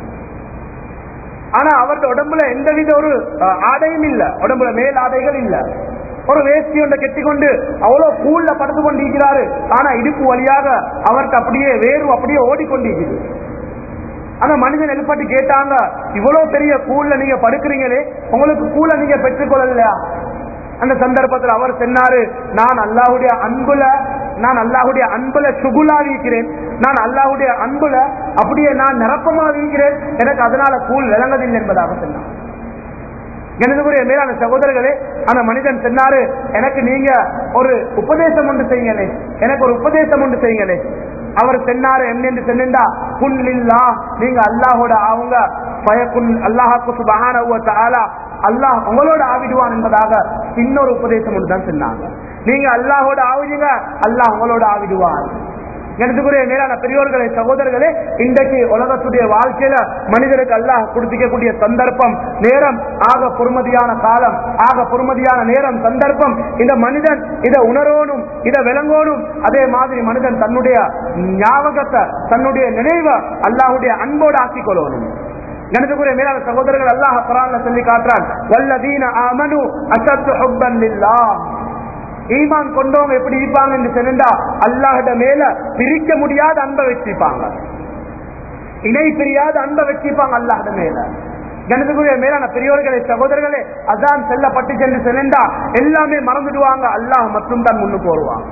ஆனா அவருடைய உடம்புல எந்தவித ஒரு அஹ், ஆடையும் இல்ல உடம்புல மேல் ஆடைகள் இல்ல ஒரு வேஷ்டி ஒன்றை கெட்டிக்கொண்டு அவ்வளவு கூழ்ல படுத்து கொண்டிருக்கிறாரு ஆனா இடுப்பு வழியாக அவருக்கு அப்படியே வேர்வு அப்படியே ஓடிக்கொண்டிருக்குது ஆனா மனிதன் எழுப்பட்டு கேட்டாங்க இவ்வளவு பெரிய கூழ்ல நீங்க படுக்கிறீங்களே உங்களுக்கு கூழ நீங்க பெற்றுக்கொள்ளலையா அந்த சந்தர்ப்பத்தில் அவர் சொன்னாரு நான் அல்லாஹுடைய அன்புல நான் அல்லாஹுடைய அன்புல சுகுலா வீக்கிறேன் நான் அல்லாஹுடைய அன்புல அப்படியே நான் நிரப்பமா வீக்கிறேன் எனக்கு அதனால கூழ் விளங்கதில்லை என்பதாக சொன்னார் எனதுக்குரிய மேலான சகோதரர்களே அந்த மனிதன் சொன்னாரு எனக்கு நீங்க ஒரு உபதேசம் ஒன்று செய்யுங்களே எனக்கு ஒரு உபதேசம் ஒன்று செய்யுங்களே அவர் சொன்னாரு என்ன சொன்னா புல்லில்லா நீங்க அல்லாஹோட அவங்க பயக்குன் அல்லாஹாக்கு சுபஹானஹு வ தஆலா அல்லாஹ் உங்களோட ஆவிடுவான் என்பதாக இன்னொரு உபதேசம் ஒன்று தான் சொன்னாங்க நீங்க அல்லாஹோட ஆவிடுங்க அல்லாஹ் உங்களோட ஆவிடுவான் எனதுக்குரிய மேலான பெரியோர்களே சகோதரர்களே இன்றைக்கு உலகத்துடைய வாழ்க்கையில மனிதருக்கு அல்லாஹ் கொடுத்திக்கக்கூடிய சந்தர்ப்பம் நேரம் ஆக பொறுமதியான காலம் ஆக பொறுமதியான நேரம் சந்தர்ப்பம் இந்த மனிதன் இதை உணரோனும் இதை விளங்கோனும் அதே மாதிரி மனிதன் தன்னுடைய ஞாபகத்தை தன்னுடைய நினைவை அல்லாஹுடைய அன்போடு ஆக்கிக் கொள்ளணும் எனதுக்குரிய மேலான சகோதரர்கள் அல்லாஹ் குரான்ல சொல்லி காட்டுறான் வல்லதீன ஆமனு அசத்து ஹுப்பன் லில்லாஹ் ஈமான் கொண்டவங்க எப்படி இருப்பாங்க என்று சொன்னா அல்லாஹிட மேல பிரிக்க முடியாத அன்பை வச்சிருப்பாங்க இணை பிரியாத அன்பை வச்சிருப்பாங்க அல்லாஹிட மேல கணத்துக்குரிய மேலான பெரியோர்களே சகோதரர்களே அதான் செல்லப்பட்டு சென்று செல்லண்டா எல்லாமே மறந்துடுவாங்க அல்லாஹ் மட்டும் தான் முன்னுக்கு வருவாங்க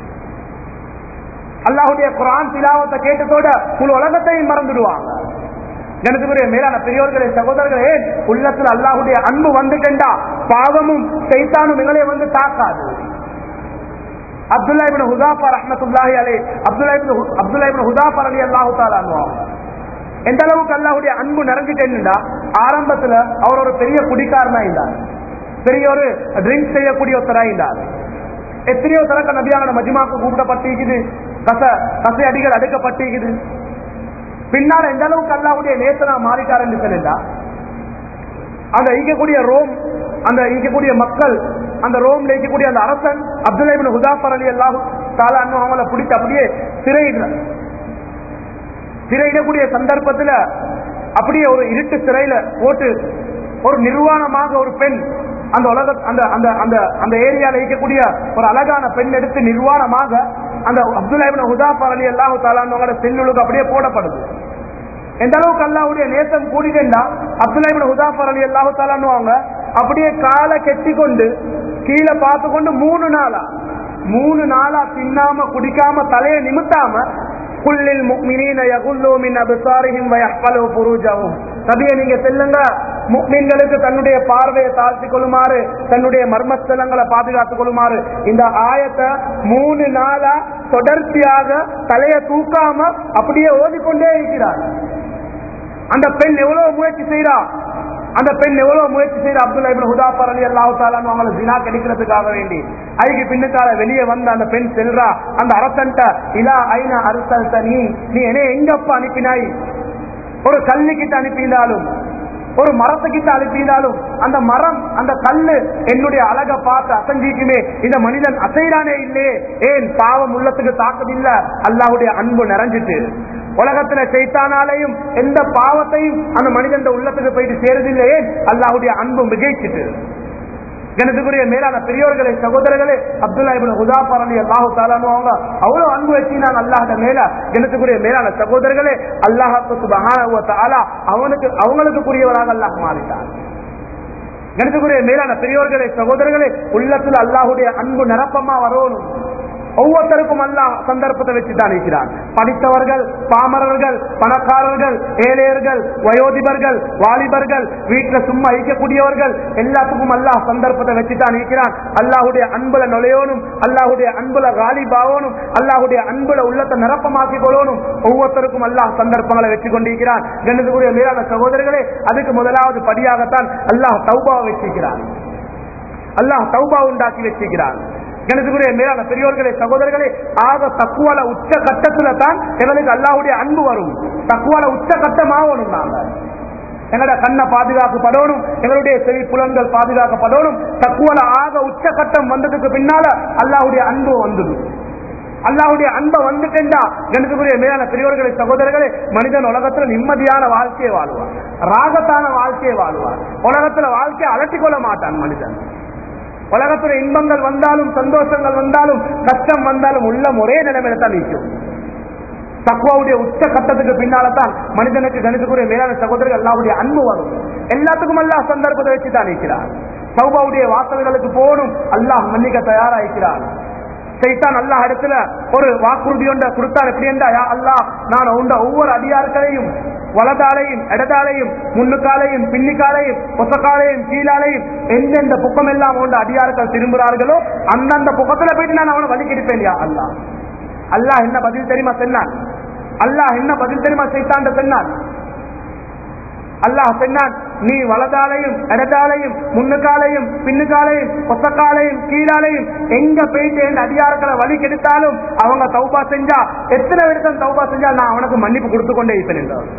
அல்லாஹுடைய குரான் திலாவத்தை கேட்டதோட முழு உலகத்தையும் மறந்துடுவாங்க எனக்குரிய மேலான பெரியோர்களே சகோதரர்களே உள்ளத்துல அல்லாஹுடைய அன்பு வந்துட்டா பாவமும் சைத்தானும் எங்களை வந்து தாக்காது அப்துல்லா இப்னு ஹுதாஃபா ரஹ்மத்துல்லாஹி அலை அப்துல்லா இப்னு ஹு- அப்துல்லா இப்னு ஹுதாஃபா ரலி அல்லாஹு தஆலா அன்ஹு எந்த அளவுக்கு அல்லாஹ்வுடைய அன்பு நிறைஞ்சிட்டேன்னுடா ஆரம்பத்துல அவர் ஒரு பெரிய குடிக்காரனா இருந்தார் பெரிய ஒரு ட்ரிங்க் செய்யக்கூடிய ஒருத்தரா இருந்தார் எத்தனையோ தரக்க நபியான மஜிமாக்கு கூப்பிடப்பட்டிருக்குது கச கசை அடிகள் அடுக்கப்பட்டிருக்குது பின்னால எந்த அளவுக்கு அல்லாஹ்வுடைய நேசனா மாறிட்டார் என்று சொல்லிட்டா அந்த ஈக்கக்கூடிய ரோம் அந்த ஈக்கக்கூடிய மக்கள் அந்த ரோம்ல இருக்கக்கூடிய அந்த அரசன் அப்துல்லா இப்னு ஹுதாஃபர் அலி அல்லாஹு தாலா அன்ஹு அவங்கள பிடிச்சு அப்படியே சிறையிடுறார் சிறையிடக்கூடிய சந்தர்ப்பத்துல அப்படியே ஒரு இருட்டு சிறையில போட்டு ஒரு நிர்வாணமாக ஒரு பெண் அந்த உலக அந்த அந்த அந்த அந்த ஏரியால இருக்கக்கூடிய ஒரு அழகான பெண் எடுத்து நிர்வாணமாக அந்த அப்துல்லா இப்னு ஹுதாஃபர் அலி அல்லாஹு தாலான்னு செல்லுக்கு அப்படியே போடப்படுது எந்த அளவுக்கு அல்லாவுடைய நேசம் கூடிட்டா அப்துல்லா இப்னு ஹுதாஃபர் அலி அல்லாஹு தாலான்னு அவங்க அப்படியே காலை கெட்டி கொண்டு கீழே பார்த்து கொண்டு மூணு நாளா மூணு நாளா தின்னாம குடிக்காம தலையை நிமித்தாம குல்லில் முக்மினீன யகுல்லு மின் அபிசாரிஹிம் வயஹ்பலு ஃபுரூஜஹும் நபியே நீங்க செல்லுங்க முக்மீன்களுக்கு தன்னுடைய பார்வையை தாழ்த்திக் கொள்ளுமாறு தன்னுடைய மர்மஸ்தலங்களை பாதுகாத்துக் கொள்ளுமாறு இந்த ஆயத்தை மூணு நாளா தொடர்ச்சியாக தலையை தூக்காம அப்படியே ஓதிக்கொண்டே இருக்கிறார் அந்த பெண் எவ்வளவு முயற்சி செய்யறா அந்த பெண் எவ்வளவு முயற்சி செய்யற அப்துல்லா இப்னு ஹுதாஃபர் அலி அல்லாஹு தாலான்னு அவங்களை ஜினா கிடைக்கிறதுக்காக வேண்டி அதுக்கு பின்னுக்கால வெளியே வந்த அந்த பெண் செல்றா அந்த அரசன்ட்ட இலா ஐநா அரசல் நீ நீ என்ன எங்கப்பா அனுப்பினாய் ஒரு கல்லுக்கிட்ட அனுப்பினாலும் ஒரு மரத்துக்கிட்ட அனுப்பினாலும் அந்த மரம் அந்த கல்லு என்னுடைய அழக பார்த்து அசஞ்சிக்குமே இந்த மனிதன் அசைறானே இல்லையே ஏன் பாவம் உள்ளத்துக்கு தாக்கதில்ல அல்லாஹ்வுடைய அன்பு நிறைஞ்சிட்டு உலகத்துல செய்தானாலையும் எந்த பாவத்தையும் அந்த மனிதன் உள்ளத்துக்கு போயிட்டு சேருதில்லையே அல்லாஹ்வுடைய அன்பு மிகைச்சிட்டு எனதுக்குரிய மேலான பெரியோர்களே சகோதரர்களே அப்துல்லா இப்னு ஹுதாஃபர் அலி அல்லாஹு தாலானு அவங்க அவ்வளவு அன்பு வச்சினாங்க அல்லாஹ்ட மேல எனதுக்குரிய மேலான சகோதரர்களே அல்லாஹ்க்கு சுப்ஹானஹு வ தஆலா அவனுக்கு அவங்களுக்கு புரியவராக அல்லாஹ் மாறிட்டார் கணிதக்குரிய மேலான பெரியோர்களே சகோதரர்களே உள்ளத்துல அல்லாஹுடைய அன்பு நிரப்பமா வரணும் ஒவ்வொருத்தருக்கும் அல்லாஹ் சந்தர்ப்பத்தை வச்சுதான் இருக்கிறான் படித்தவர்கள் பாமரர்கள் பணக்காரர்கள் ஏழையர்கள் வயோதிபர்கள் வாலிபர்கள் வீட்டுல சும்மா இருக்கக்கூடியவர்கள் எல்லாத்துக்கும் அல்லாஹ் சந்தர்ப்பத்தை வச்சுதான் இருக்கிறான் அல்லாஹுடைய அன்புல நுழையணும் அல்லாஹுடைய அன்புல காலிபாவணும் அல்லாஹுடைய அன்புல உள்ளத்தை நிரப்பமாக்கி கொள்ளணும் ஒவ்வொருத்தருக்கும் அல்லாஹ் சந்தர்ப்பங்களை வச்சு கொண்டிருக்கிறான் கண்ணுக்குரிய மேலான சகோதரர்களே அதுக்கு முதலாவது படியாகத்தான் அல்லாஹ் தௌபாவை வச்சிருக்கிறான் அல்லாஹ் தௌபா உண்டாக்கி வச்சிருக்கிறான் எனக்குரிய மேலான பெரியோர்களே சகோதரர்களே ஆக தக்குவால உச்ச கட்டத்துல தான் எங்களுக்கு அல்லாஹ்வுடைய அன்பு வரும் தக்குவால உச்ச கட்டமாகணும் நாங்க எங்களோட கண்ணை பாதுகாக்கப்படணும் எங்களுடைய செவி புலன்கள் பாதுகாக்கப்படணும் தக்குவால ஆக உச்ச கட்டம் வந்ததுக்கு பின்னால அல்லாஹ்வுடைய அன்பு வந்துடும் அல்லாஹ்வுடைய அன்பை வந்துட்டா எனக்குரிய மேலான பெரியோர்களே சகோதரர்களே மனிதன் உலகத்துல நிம்மதியான வாழ்க்கையை வாழ்வான் ராகத்தான வாழ்க்கையை வாழ்வான் உலகத்துல வாழ்க்கையை அலட்டிக் கொள்ள மாட்டான் மனிதன் உலகத்துல இன்பங்கள் வந்தாலும் சந்தோஷங்கள் வந்தாலும் கஷ்டம் வந்தாலும் உள்ள ஒரே நிலைமையில தான் நிற்கும் தக்குவாவுடைய உச்ச கட்டத்துக்கு பின்னால்தான் மனிதனுக்கு கணிதக்குரிய மேலான சகோதரர்கள் அல்லாவுடைய அன்பு வரும் எல்லாத்துக்கும் அல்லாஹ் சந்தர்ப்பத்தை வச்சு தான் நிற்கிறார் சௌபாவுடைய வாசல்களுக்கு போகணும் அல்லாஹ் மன்னிக்க தயாராகிறார் சைத்தான் அல்லாஹ் இடத்துல ஒரு வாக்குறுதி ஒன்றை கொடுத்தார் எப்படி என்றா யா அல்லாஹ் நான் உண்ட ஒவ்வொரு அதிகாரங்களையும் வலதாலையும் இடதாலையும் முன்னுக்காலையும் பின்னிக்காலையும் பொசக்காலையும் கீழாலையும் எந்தெந்த புக்கம் எல்லாம் உண்ட அதிகாரங்கள் திரும்புகிறார்களோ அந்தந்த புக்கத்துல போயிட்டு நான் அவனை வழி கெடுப்பேன் யா அல்லாஹ் அல்லாஹ் என்ன பதில் தெரியுமா சொன்னான் அல்லாஹ் என்ன பதில் தெரியுமா சைத்தாண்ட சொன்னான் அல்லாஹ் சொன்னான் நீ வலதாலையும் இடதாலையும் முன்னுக்காலையும் பின்னுக்காலையும் பொசக்காலையும் கீழாலையும் எங்க போயிட்டு என் அதிகாரங்களை வழி கெடுத்தாலும் அவங்க தௌபா செஞ்சா எத்தனை வருஷம் தௌபா செஞ்சா நான் அவனுக்கு மன்னிப்பு கொடுத்து கொண்டே இருப்பேன் என்றார்.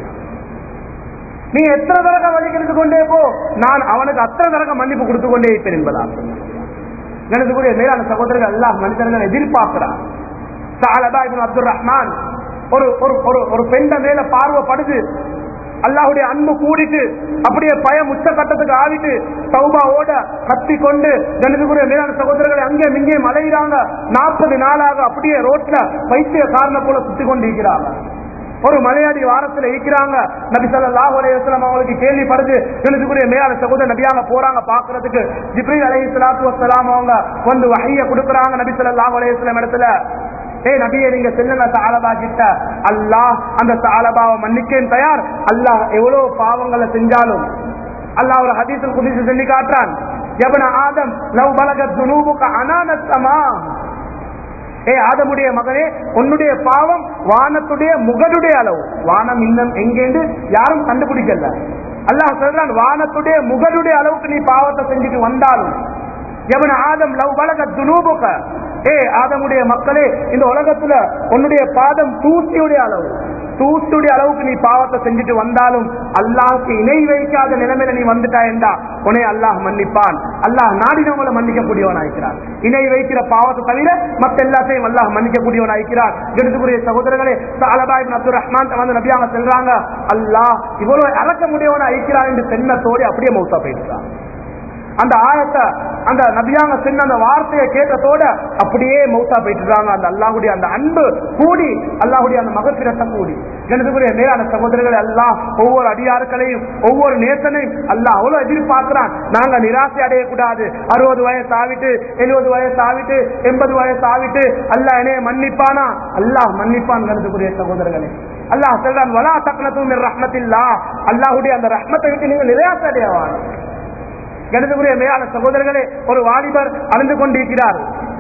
நீ எத்தனை தரக வழி கெடுத்து கொண்டே போ நான் அவனுக்கு அத்தனை தரக மன்னிப்பு கொடுத்து கொண்டே இருப்பேன் என்பதா எனது கூடிய மேலான சகோதரர்கள் எல்லாம் மனிதர்கள் எதிர்பார்க்கிறான் சாலதா இப்னு அப்துல் ரஹ்மான் ஒரு ஒரு ஒரு ஒரு பெண்ட மேல பார்வைப்படுது அல்லாஹுடைய அன்பு கூடிட்டு அப்படியே பயம் உச்ச கட்டத்துக்கு ஆவிட்டு சௌபாவோட கத்தி கொண்டு கணக்குரிய மேலான சகோதரர்களை அங்கே இங்கே மலையிறாங்க நாற்பது நாளாக அப்படியே ரோட்ல வைத்திய காரணம் போல சுத்தி கொண்டிருக்கிறாங்க ஒரு மலையாளி வாரத்துல இருக்கிறாங்க நபி ஸல்லல்லாஹு அலைஹி வஸல்லம் அவங்களுக்கு கேள்விப்படுது எழுதுக்குரிய மேலான சகோதரர் நபியாங்க போறாங்க பாக்குறதுக்கு ஜிப்ரீல் அலைஹி ஸலாத்து வஸலாம் அவங்க வந்து வஹிய கொடுக்கறாங்க நபி ஸல்லல்லாஹு அலைஹி வஸல்லம் இடத்துல ஏய் நபியே நீங்க செல்லுங்க சாலபா கிட்ட அல்லாஹ் அந்த சாலபாவை மன்னிக்கேன் தயார் அல்லாஹ் எவ்வளவு பாவங்களை செஞ்சாலும் அல்லாஹ் ஒரு ஹதீஸில் குதிச்சு சொல்லி காட்டுறான் எவன ஆதம் லவ் பலகத் துனூபுக அனானத்தமா ஏ ஆதமுடைய மகனே உன்னுடைய பாவம் வானத்துடைய முகடுடைய அளவு வானம் இன்னும் எங்கேண்டு யாரும் கண்டுபிடிக்கல அல்லாஹ் சொல்றான் வானத்துடைய முகடுடைய அளவுக்கு நீ பாவத்தை செஞ்சுட்டு வந்தாலும் எவன ஆதம் லவ் வலக துனூபுக ஏ ஆதமுடைய மக்களே இந்த உலகத்துல உன்னுடைய பாதம் தூசியுடைய அளவு தூசியுடைய அளவுக்கு நீ பாவத்தை செஞ்சுட்டு வந்தாலும் அல்லாஹ்க்கு இணை வைக்காத நிலைமையில நீ வந்துட்டா என்றா உன்னை அல்லாஹ் மன்னிப்பான் அல்லாஹ் நாடினவங்களை மன்னிக்கக்கூடியவன் ஆயிக்கிறான் இணை வைக்கிற பாவத்தை தவிர மத்த எல்லாத்தையும் அல்லாஹ் மன்னிக்கக்கூடியவன் ஆயிக்கிறான் எடுத்துக்கூடிய சகோதரர்களே சாலபாய் அப்துல் ரஹ்மான் வந்து நபியாங்க செல்றாங்க அல்லாஹ் இவ்வளவு இறக்க முடியவன் ஆயிக்கிறான் என்று தென்னத்தோடு அப்படியே மௌத்தா போயிட்டான் அந்த ஆயத்தை அந்த நபியாங்க சென்ன அந்த வார்த்தையை கேட்டதோட அப்படியே மௌத்தா போயிட்டுறாங்க அந்த அல்லாஹுடைய அந்த அன்பு கூடி அல்லாஹுடைய அந்த மகத்திரத்தை கூடி எனதுக்குரிய மேலான சகோதரர்களை அல்லாஹ் ஒவ்வொரு அடியார்களையும் ஒவ்வொரு நேசனையும் அல்லாஹ் அவ்வளவு எதிர்பார்க்கிறான் நாங்க நிராசை அடையக்கூடாது அறுபது வயசு ஆவிட்டு எழுபது வயசு ஆவிட்டு எண்பது வயசு ஆவிட்டு அல்லாஹ் என்னைய மன்னிப்பானா அல்லாஹ் மன்னிப்பான் எனதுக்குரிய சகோதரர்களே அல்லாஹ் சொல்றான் வலா தக்னத்தும் ரஹ்மத்தில்லா அல்லாஹுடைய அந்த ரஹ்மத்தை விட்டு நீங்க நிராசை அடையவான் கணிதக்குரிய மேலான சகோதரர்களே ஒரு வாலிபர் அழுந்து கொண்டிருக்கிறார்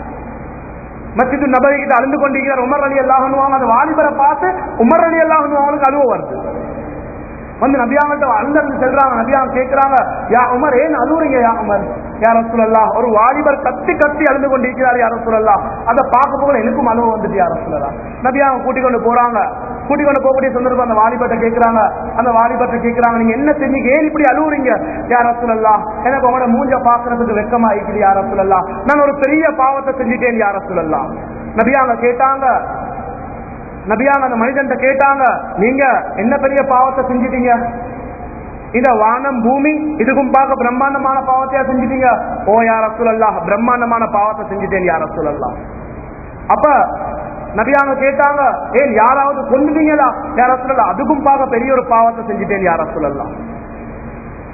மஸ்ஜிது நபரி கிட்ட அழுந்து கொண்டிருக்கிறார் உமர் அலி அல்லாஹனுவாங்க அந்த வாலிபரை பார்த்து உமர் அலி அல்லாஹனுவாங்களுக்கு அழுவ வருது வந்து நபியாங்கிட்ட அழுந்து செல்றாங்க நபியாங்க கேட்கிறாங்க யா உமர் ஏன் அழுவுறீங்க யா உமர் யார சொல்லலா ஒரு வாலிபர் கத்தி கத்தி அழுந்து கொண்டிருக்கிறார் யார சொல்லலா அதை பார்க்க போக எனக்கும் அழுவ வந்துட்டு யார சொல்லலாம் நபியாங்க கூட்டிக் கொண்டு போறாங்க கூட்டிக் கொண்டு போகக்கூடிய சந்தர்ப்பம் அந்த வாலிபர்ட்ட கேட்கிறாங்க அந்த வாலிபர்ட்ட கேட்கிறாங்க நீங்க என்ன தெரிஞ்சு ஏன் இப்படி அழுவுறீங்க யார சொல்லலாம் எனக்கு உங்களோட மூஞ்ச பாக்குறதுக்கு வெக்கமா இருக்குது யார சொல்லலாம் நான் ஒரு பெரிய பாவத்தை செஞ்சுட்டேன் யார சொல்லலாம் நபியாங்க கேட்டாங்க நபியாங்க அந்த மனிதன் கேட்டாங்க நீங்க என்ன பெரிய பாவத்தை செஞ்சிட்டீங்க இந்த வானம் பூமி இதுக்கும் பார்க்க பிரம்மாண்டமான பாவத்தையா செஞ்சிட்டீங்க ஓ யார சொல்லலாம் பிரம்மாண்டமான பாவத்தை செஞ்சுட்டேன் யார சொல்லலாம் அப்ப நபியாங்க கேட்டாங்க ஏன் யாராவது கொண்டுட்டீங்களா யார சொல்லலாம் அதுக்கும் பார்க்க பெரிய ஒரு பாவத்தை செஞ்சுட்டேன் யார சொல்லலாம்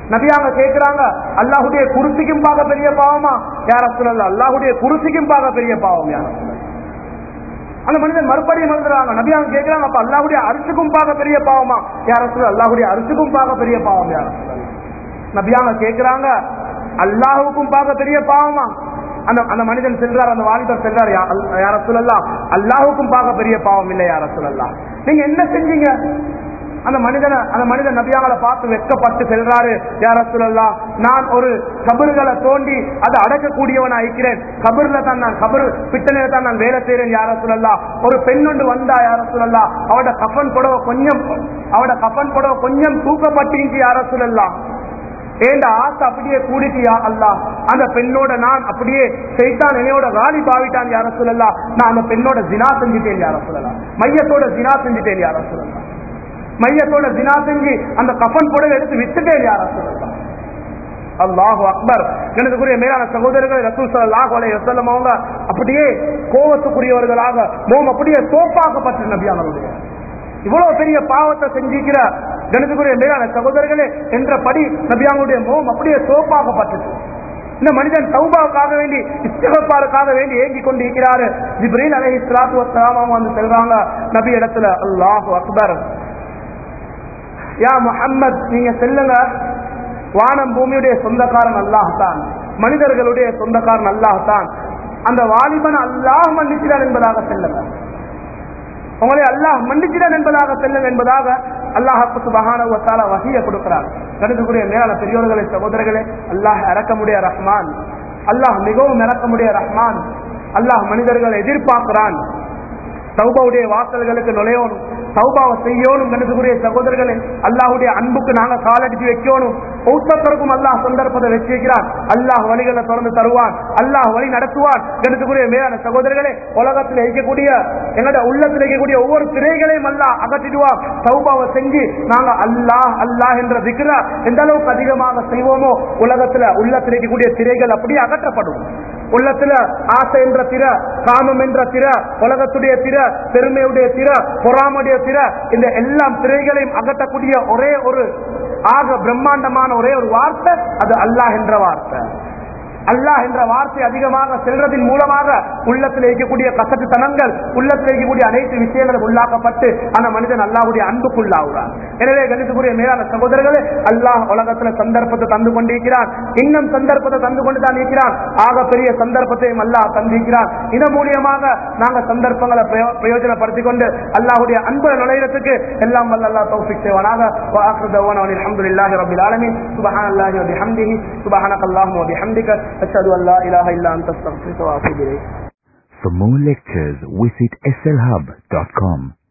நபியாங்க கேட்கிறாங்க அல்லாஹுடைய குருசிக்கும் பார்க்க பெரிய பாவமா யார சொல்லல அல்லாஹுடைய குருசிக்கும் பார்க்க பெரிய பாவம் யார அந்த மனிதன் மறுபடியும் எழுதுறாங்க நபியாங்க கேட்கிறாங்க அப்ப அல்லாஹுடைய அரிசுக்கும் பார்க்க பெரிய பாவமா யார சொல்ல அல்லாஹுடைய அரிசுக்கும் பார்க்க பெரிய பாவம் யார நபியாங்க கேட்கிறாங்க அல்லாஹுக்கும் பார்க்க பெரிய பாவமா அந்த அந்த மனிதன் சென்றார் அந்த வாலிபர் சென்றார் யா- அல்- யார சொல்லலாம் அல்லாஹுக்கும் பார்க்க பெரிய பாவம் இல்லை யார சொல்லலாம் நீங்க என்ன செஞ்சீங்க அந்த மனிதனை அந்த மனிதன் நபியாங்களை பார்த்து வெட்கப்பட்டு செல்றாரு யார சொல்லலாம் நான் ஒரு கபறுகளை தோண்டி அதை அடக்கக்கூடியவனா இருக்கிறேன் கபர்ல தான் நான் கபர் பிட்டனையில தான் நான் வேலை செய்யறேன் யார சொல்லலாம் ஒரு பெண் ஒன்று வந்தா யார சொல்லலாம் அவட கஃபன் புடவை கொஞ்சம் அவட கஃபன் புடவை கொஞ்சம் தூக்கப்பட்டு யார சொல்லலாம் ஏண்ட ஆசை அப்படியே கூடிட்டியா அல்லா அந்த பெண்ணோட நான் அப்படியே செய்தான் என்னையோட காலி பாவிட்டான் யார சொல்லலாம் நான் அந்த பெண்ணோட ஜினா செஞ்சுட்டேன் யார சொல்லலாம் மையத்தோட ஜினா செஞ்சுட்டேன் யார சொல்லலாம் மையத்தோட ஜினா செஞ்சு அந்த கஃபன் புடவை எடுத்து வித்துட்டேன் யார சொல்லலாம் அல்லாஹு அக்பர் எனதுக்குரிய மேலான சகோதரர்கள் ரசூல் ஸல்லல்லாஹு அலைஹி வஸல்லம் அவங்க அப்படியே கோபத்துக்குரியவர்களாக மோம் அப்படியே சோப்பாக்கப்பட்ட நபி அவர்களுடைய இவ்வளவு பெரிய பாவத்தை செஞ்சிருக்கிற கணத்துக்குரிய மேலான சகோதரர்களே என்ற படி நபியாங்களுடைய முகம் அப்படியே சோப்பாகப்பட்டது இந்த மனிதன் சௌபாவுக்காக வேண்டி இஸ்திகபாருக்காக வேண்டி ஏங்கி கொண்டு இருக்கிறாரு ஜிப்ரீல் அலைஹி ஸலாத்து வஸ்ஸலாம் அவங்க வந்து செல்றாங்க நபி இடத்துல அல்லாஹு அக்பர் யா முஹம்மத் நீங்க செல்லுங்க வானம் பூமியுடைய சொந்தக்காரன் அல்லாஹ் தான் மனிதர்களுடைய சொந்தக்காரன் அல்லாஹ் தான் அந்த வாலிபன் அல்லாஹ் மன்னிக்கிறான் என்பதாக செல்லுங்க உங்களை அல்லாஹ் மன்னிச்சிடன் என்பதாக செல்லும் என்பதாக அல்லாஹ் சுபஹான வகையை கொடுக்கிறார் கருதுக்குரிய மேலான பெரியோர்களே சகோதரர்களே அல்லாஹ் இறக்கமுடைய ரஹ்மான் அல்லாஹ் மிகவும் இறக்கமுடைய ரஹ்மான் அல்லாஹ் மனிதர்களை எதிர்பார்க்கிறான் சௌபாவுடைய வாசல்களுக்கு நுழையணும் சௌபாவை செய்யணும் கணக்குரிய சகோதரர்களே அல்லாஹுடைய அன்புக்கு நாங்க காலடிச்சு வைக்கணும் ஒவ்வொருத்தருக்கும் அல்லாஹ் சந்தர்ப்பத்தை வச்சு வைக்கிறான் அல்லாஹ் வழிகளை திறந்து தருவான் அல்லாஹ் வழி நடத்துவான் கணக்குரிய மேலான சகோதரர்களே உலகத்தில் இருக்கக்கூடிய எங்களோட உள்ளத்தில் இருக்கக்கூடிய ஒவ்வொரு திரைகளையும் அல்லாஹ் அகற்றிடுவான் சௌபாவை செஞ்சு நாங்க அல்லாஹ் அல்லாஹ் என்ற திக்ரா எந்த அளவுக்கு அதிகமாக செய்வோமோ உலகத்துல உள்ளத்தில் இருக்கக்கூடிய திரைகள் அப்படியே அகற்றப்படும் உள்ளத்துல ஆசை என்ற திற காமம் என்ற திற உலகத்துடைய திற பெருமையுடைய திற பொறாமுடைய திற இந்த எல்லாம் திரைகளையும் அகற்றக்கூடிய ஒரே ஒரு ஆக பிரம்மாண்டமான ஒரே ஒரு வார்த்தை அது அல்லாஹ் என்ற வார்த்தை அல்லாஹ் என்ற வார்த்தை அதிகமாக செல்றதின் மூலமாக உள்ளத்தில் இருக்கக்கூடிய கசட்டுத்தனங்கள் உள்ளத்தில் இருக்கக்கூடிய அனைத்து விஷயங்களும் உள்ளாக்கப்பட்டு அந்த மனிதன் அல்லாஹ்வுடைய அன்புக்குள்ளாகிறான் எனவே கணித்துக்குரிய மேலான சகோதரர்களே அல்லாஹ் உலகத்துல சந்தர்ப்பத்தை தந்து கொண்டிருக்கிறான் இன்னும் சந்தர்ப்பத்தை தந்து கொண்டு தான் இருக்கிறான் ஆக பெரிய சந்தர்ப்பத்தையும் அல்லாஹ் தந்திருக்கிறான் இதன் மூலியமாக நாங்க சந்தர்ப்பங்களை பிரயோ- பிரயோஜனப்படுத்திக் கொண்டு அல்லாஹ்வுடைய அன்பு நுழையிறதுக்கு எல்லாம் வல்ல அல்லாஹ் தௌஃபிக் செய்வானாக وآخر دعوانا أن الحمد لله رب العالمين سبحان الله وبحمده سبحانك اللهم وبحمدك أشهد أن لا إله إلا أنت استغفرك وأتوب إليك For more lectures, visit slhub.com.